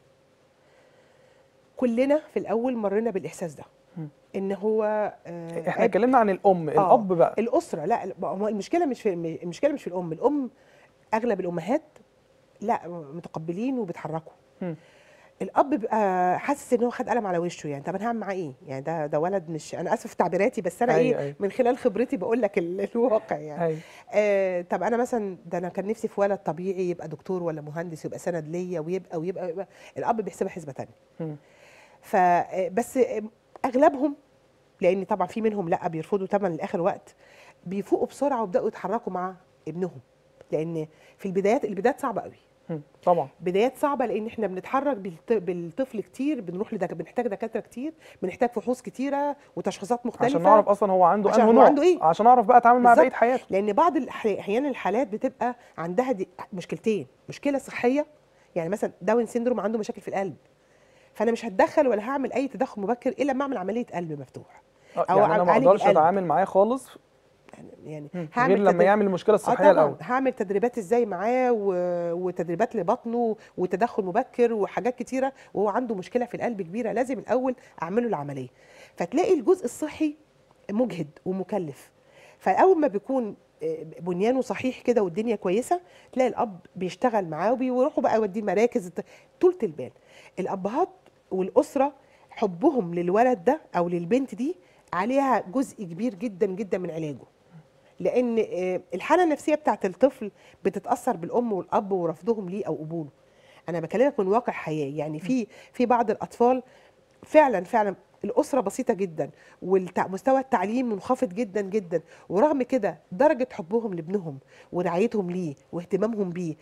Speaker 2: كلنا في الاول مرينا بالاحساس ده
Speaker 1: مم.
Speaker 2: ان هو آه
Speaker 1: احنا
Speaker 2: عبء.
Speaker 1: اتكلمنا عن الام
Speaker 2: آه،
Speaker 1: الاب بقى
Speaker 2: الاسره لا لا، هو المشكله مش في المشكله مش في الام الام اغلب الامهات لا متقبلين وبيتحركوا
Speaker 1: مم.
Speaker 2: الاب بيبقى حاسس ان هو خد قلم على وشه يعني طب انا هعمل معاه ايه يعني ده ده ولد مش انا اسف في تعبيراتي بس انا
Speaker 1: أيوة،
Speaker 2: ايه
Speaker 1: أيوة.
Speaker 2: من خلال خبرتي بقول لك ال- الواقع يعني
Speaker 1: ايوه
Speaker 2: آه طب انا مثلا ده انا كان نفسي في ولد طبيعي يبقى دكتور ولا مهندس يبقى سند ليا ويبقى ويبقى, ويبقى الاب بيحسبها حسبه تانية
Speaker 1: مم.
Speaker 2: ف آه، بس آه، اغلبهم لان طبعا في منهم لا بيرفضوا تمن لاخر وقت بيفوقوا بسرعه ويبداوا يتحركوا مع ابنهم لان في البدايات البدايات صعبه قوي
Speaker 1: مم. طبعا
Speaker 2: بدايات صعبه لان احنا بنتحرك بالط- بالطفل كتير بنروح لدك... بنحتاج دكاتره كتير بنحتاج فحوص كتيره وتشخيصات مختلفه
Speaker 1: عشان نعرف اصلا هو عنده
Speaker 2: عشان
Speaker 1: انه
Speaker 2: هو
Speaker 1: نوع
Speaker 2: عنده إيه؟
Speaker 1: عشان اعرف بقى اتعامل مع
Speaker 2: بالظبط.
Speaker 1: بقيه حياته
Speaker 2: لان بعض الح- احيانا الحالات بتبقى عندها دي مشكلتين مشكله صحيه يعني مثلا داون سيندروم عنده مشاكل في القلب فانا مش هتدخل ولا هعمل اي تدخل مبكر الا لما اعمل عمليه قلب مفتوح
Speaker 1: آه،
Speaker 2: أو
Speaker 1: يعني انا ما
Speaker 2: أعالج
Speaker 1: اقدرش
Speaker 2: القلب.
Speaker 1: اتعامل معاه خالص
Speaker 2: يعني
Speaker 1: مم.
Speaker 2: هعمل
Speaker 1: غير لما
Speaker 2: تدريب-
Speaker 1: يعمل المشكله
Speaker 2: اه
Speaker 1: الصحيه
Speaker 2: طبعا
Speaker 1: الاول
Speaker 2: هعمل تدريبات ازاي معاه و... وتدريبات لبطنه وتدخل مبكر وحاجات كتيره وهو عنده مشكله في القلب كبيره لازم الاول اعمله العمليه فتلاقي الجزء الصحي مجهد ومكلف فاول ما بيكون آه، بنيانه صحيح كده والدنيا كويسه تلاقي الاب بيشتغل معاه وبيروحوا بقى يوديه مراكز الت- طولة البال الابهات والاسره حبهم للولد ده او للبنت دي عليها جزء كبير جدا جدا من علاجه لان آه، الحاله النفسيه بتاعت الطفل بتتاثر بالام والاب ورفضهم ليه او قبوله انا بكلمك من واقع حياه يعني في في بعض الاطفال فعلا فعلا الاسره بسيطه جدا ومستوى التعليم منخفض جدا جدا ورغم كده درجه حبهم لابنهم ورعايتهم ليه واهتمامهم بيه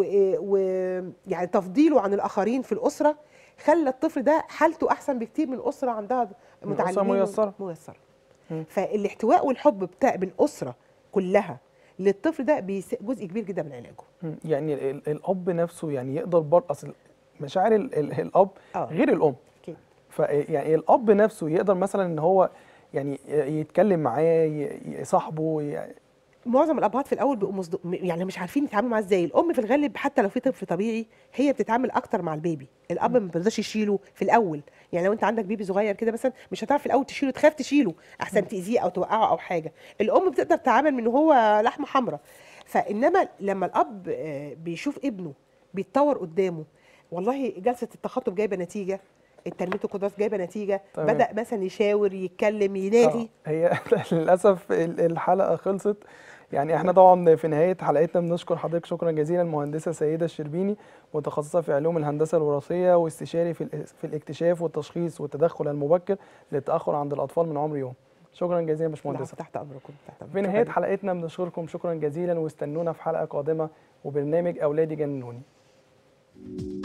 Speaker 2: ويعني تفضيله عن الاخرين في الاسره خلى الطفل ده حالته احسن بكتير من اسره عندها
Speaker 1: من أسرة
Speaker 2: متعلمين
Speaker 1: ميسرة.
Speaker 2: ميسره
Speaker 1: مم.
Speaker 2: فالاحتواء والحب بتاع من اسره كلها للطفل ده بيس- جزء كبير جدا من علاجه
Speaker 1: مم. يعني ال- ال- الاب نفسه يعني يقدر بر اصل مشاعر ال- ال- الاب
Speaker 2: آه.
Speaker 1: غير الام
Speaker 2: أكيد.
Speaker 1: فيعني الاب نفسه يقدر مثلا ان هو يعني يتكلم معاه ي- يصاحبه ي-
Speaker 2: معظم الابهات في الاول بيبقوا مصدق يعني مش عارفين يتعاملوا معاه ازاي الام في الغالب حتى لو في طفل طبيعي هي بتتعامل اكتر مع البيبي الاب ما بيرضاش يشيله في الاول يعني لو انت عندك بيبي صغير كده مثلا مش هتعرف في الاول تشيله تخاف تشيله احسن تاذيه او توقعه او حاجه الام بتقدر تتعامل من هو لحمه حمراء فانما لما الاب آه، بيشوف ابنه بيتطور قدامه والله جلسه التخاطب جايبه نتيجه التنميه القدرات جايبه نتيجه
Speaker 1: تمام.
Speaker 2: بدا مثلا يشاور يتكلم يلاقي
Speaker 1: آه. هي للاسف ال- الحلقه خلصت يعني احنا طبعا في نهايه حلقتنا بنشكر حضرتك شكرا جزيلا المهندسه سيده الشربيني متخصصه في علوم الهندسه الوراثيه واستشاري في ال- في الاكتشاف والتشخيص والتدخل المبكر للتاخر عند الاطفال من عمر يوم شكرا جزيلا يا باشمهندسه
Speaker 2: العفو، تحت امركم تحت امركم
Speaker 1: في
Speaker 2: شكراً
Speaker 1: نهايه
Speaker 2: جداً.
Speaker 1: حلقتنا بنشكركم شكرا جزيلا واستنونا في حلقه قادمه وبرنامج اولادي جننوني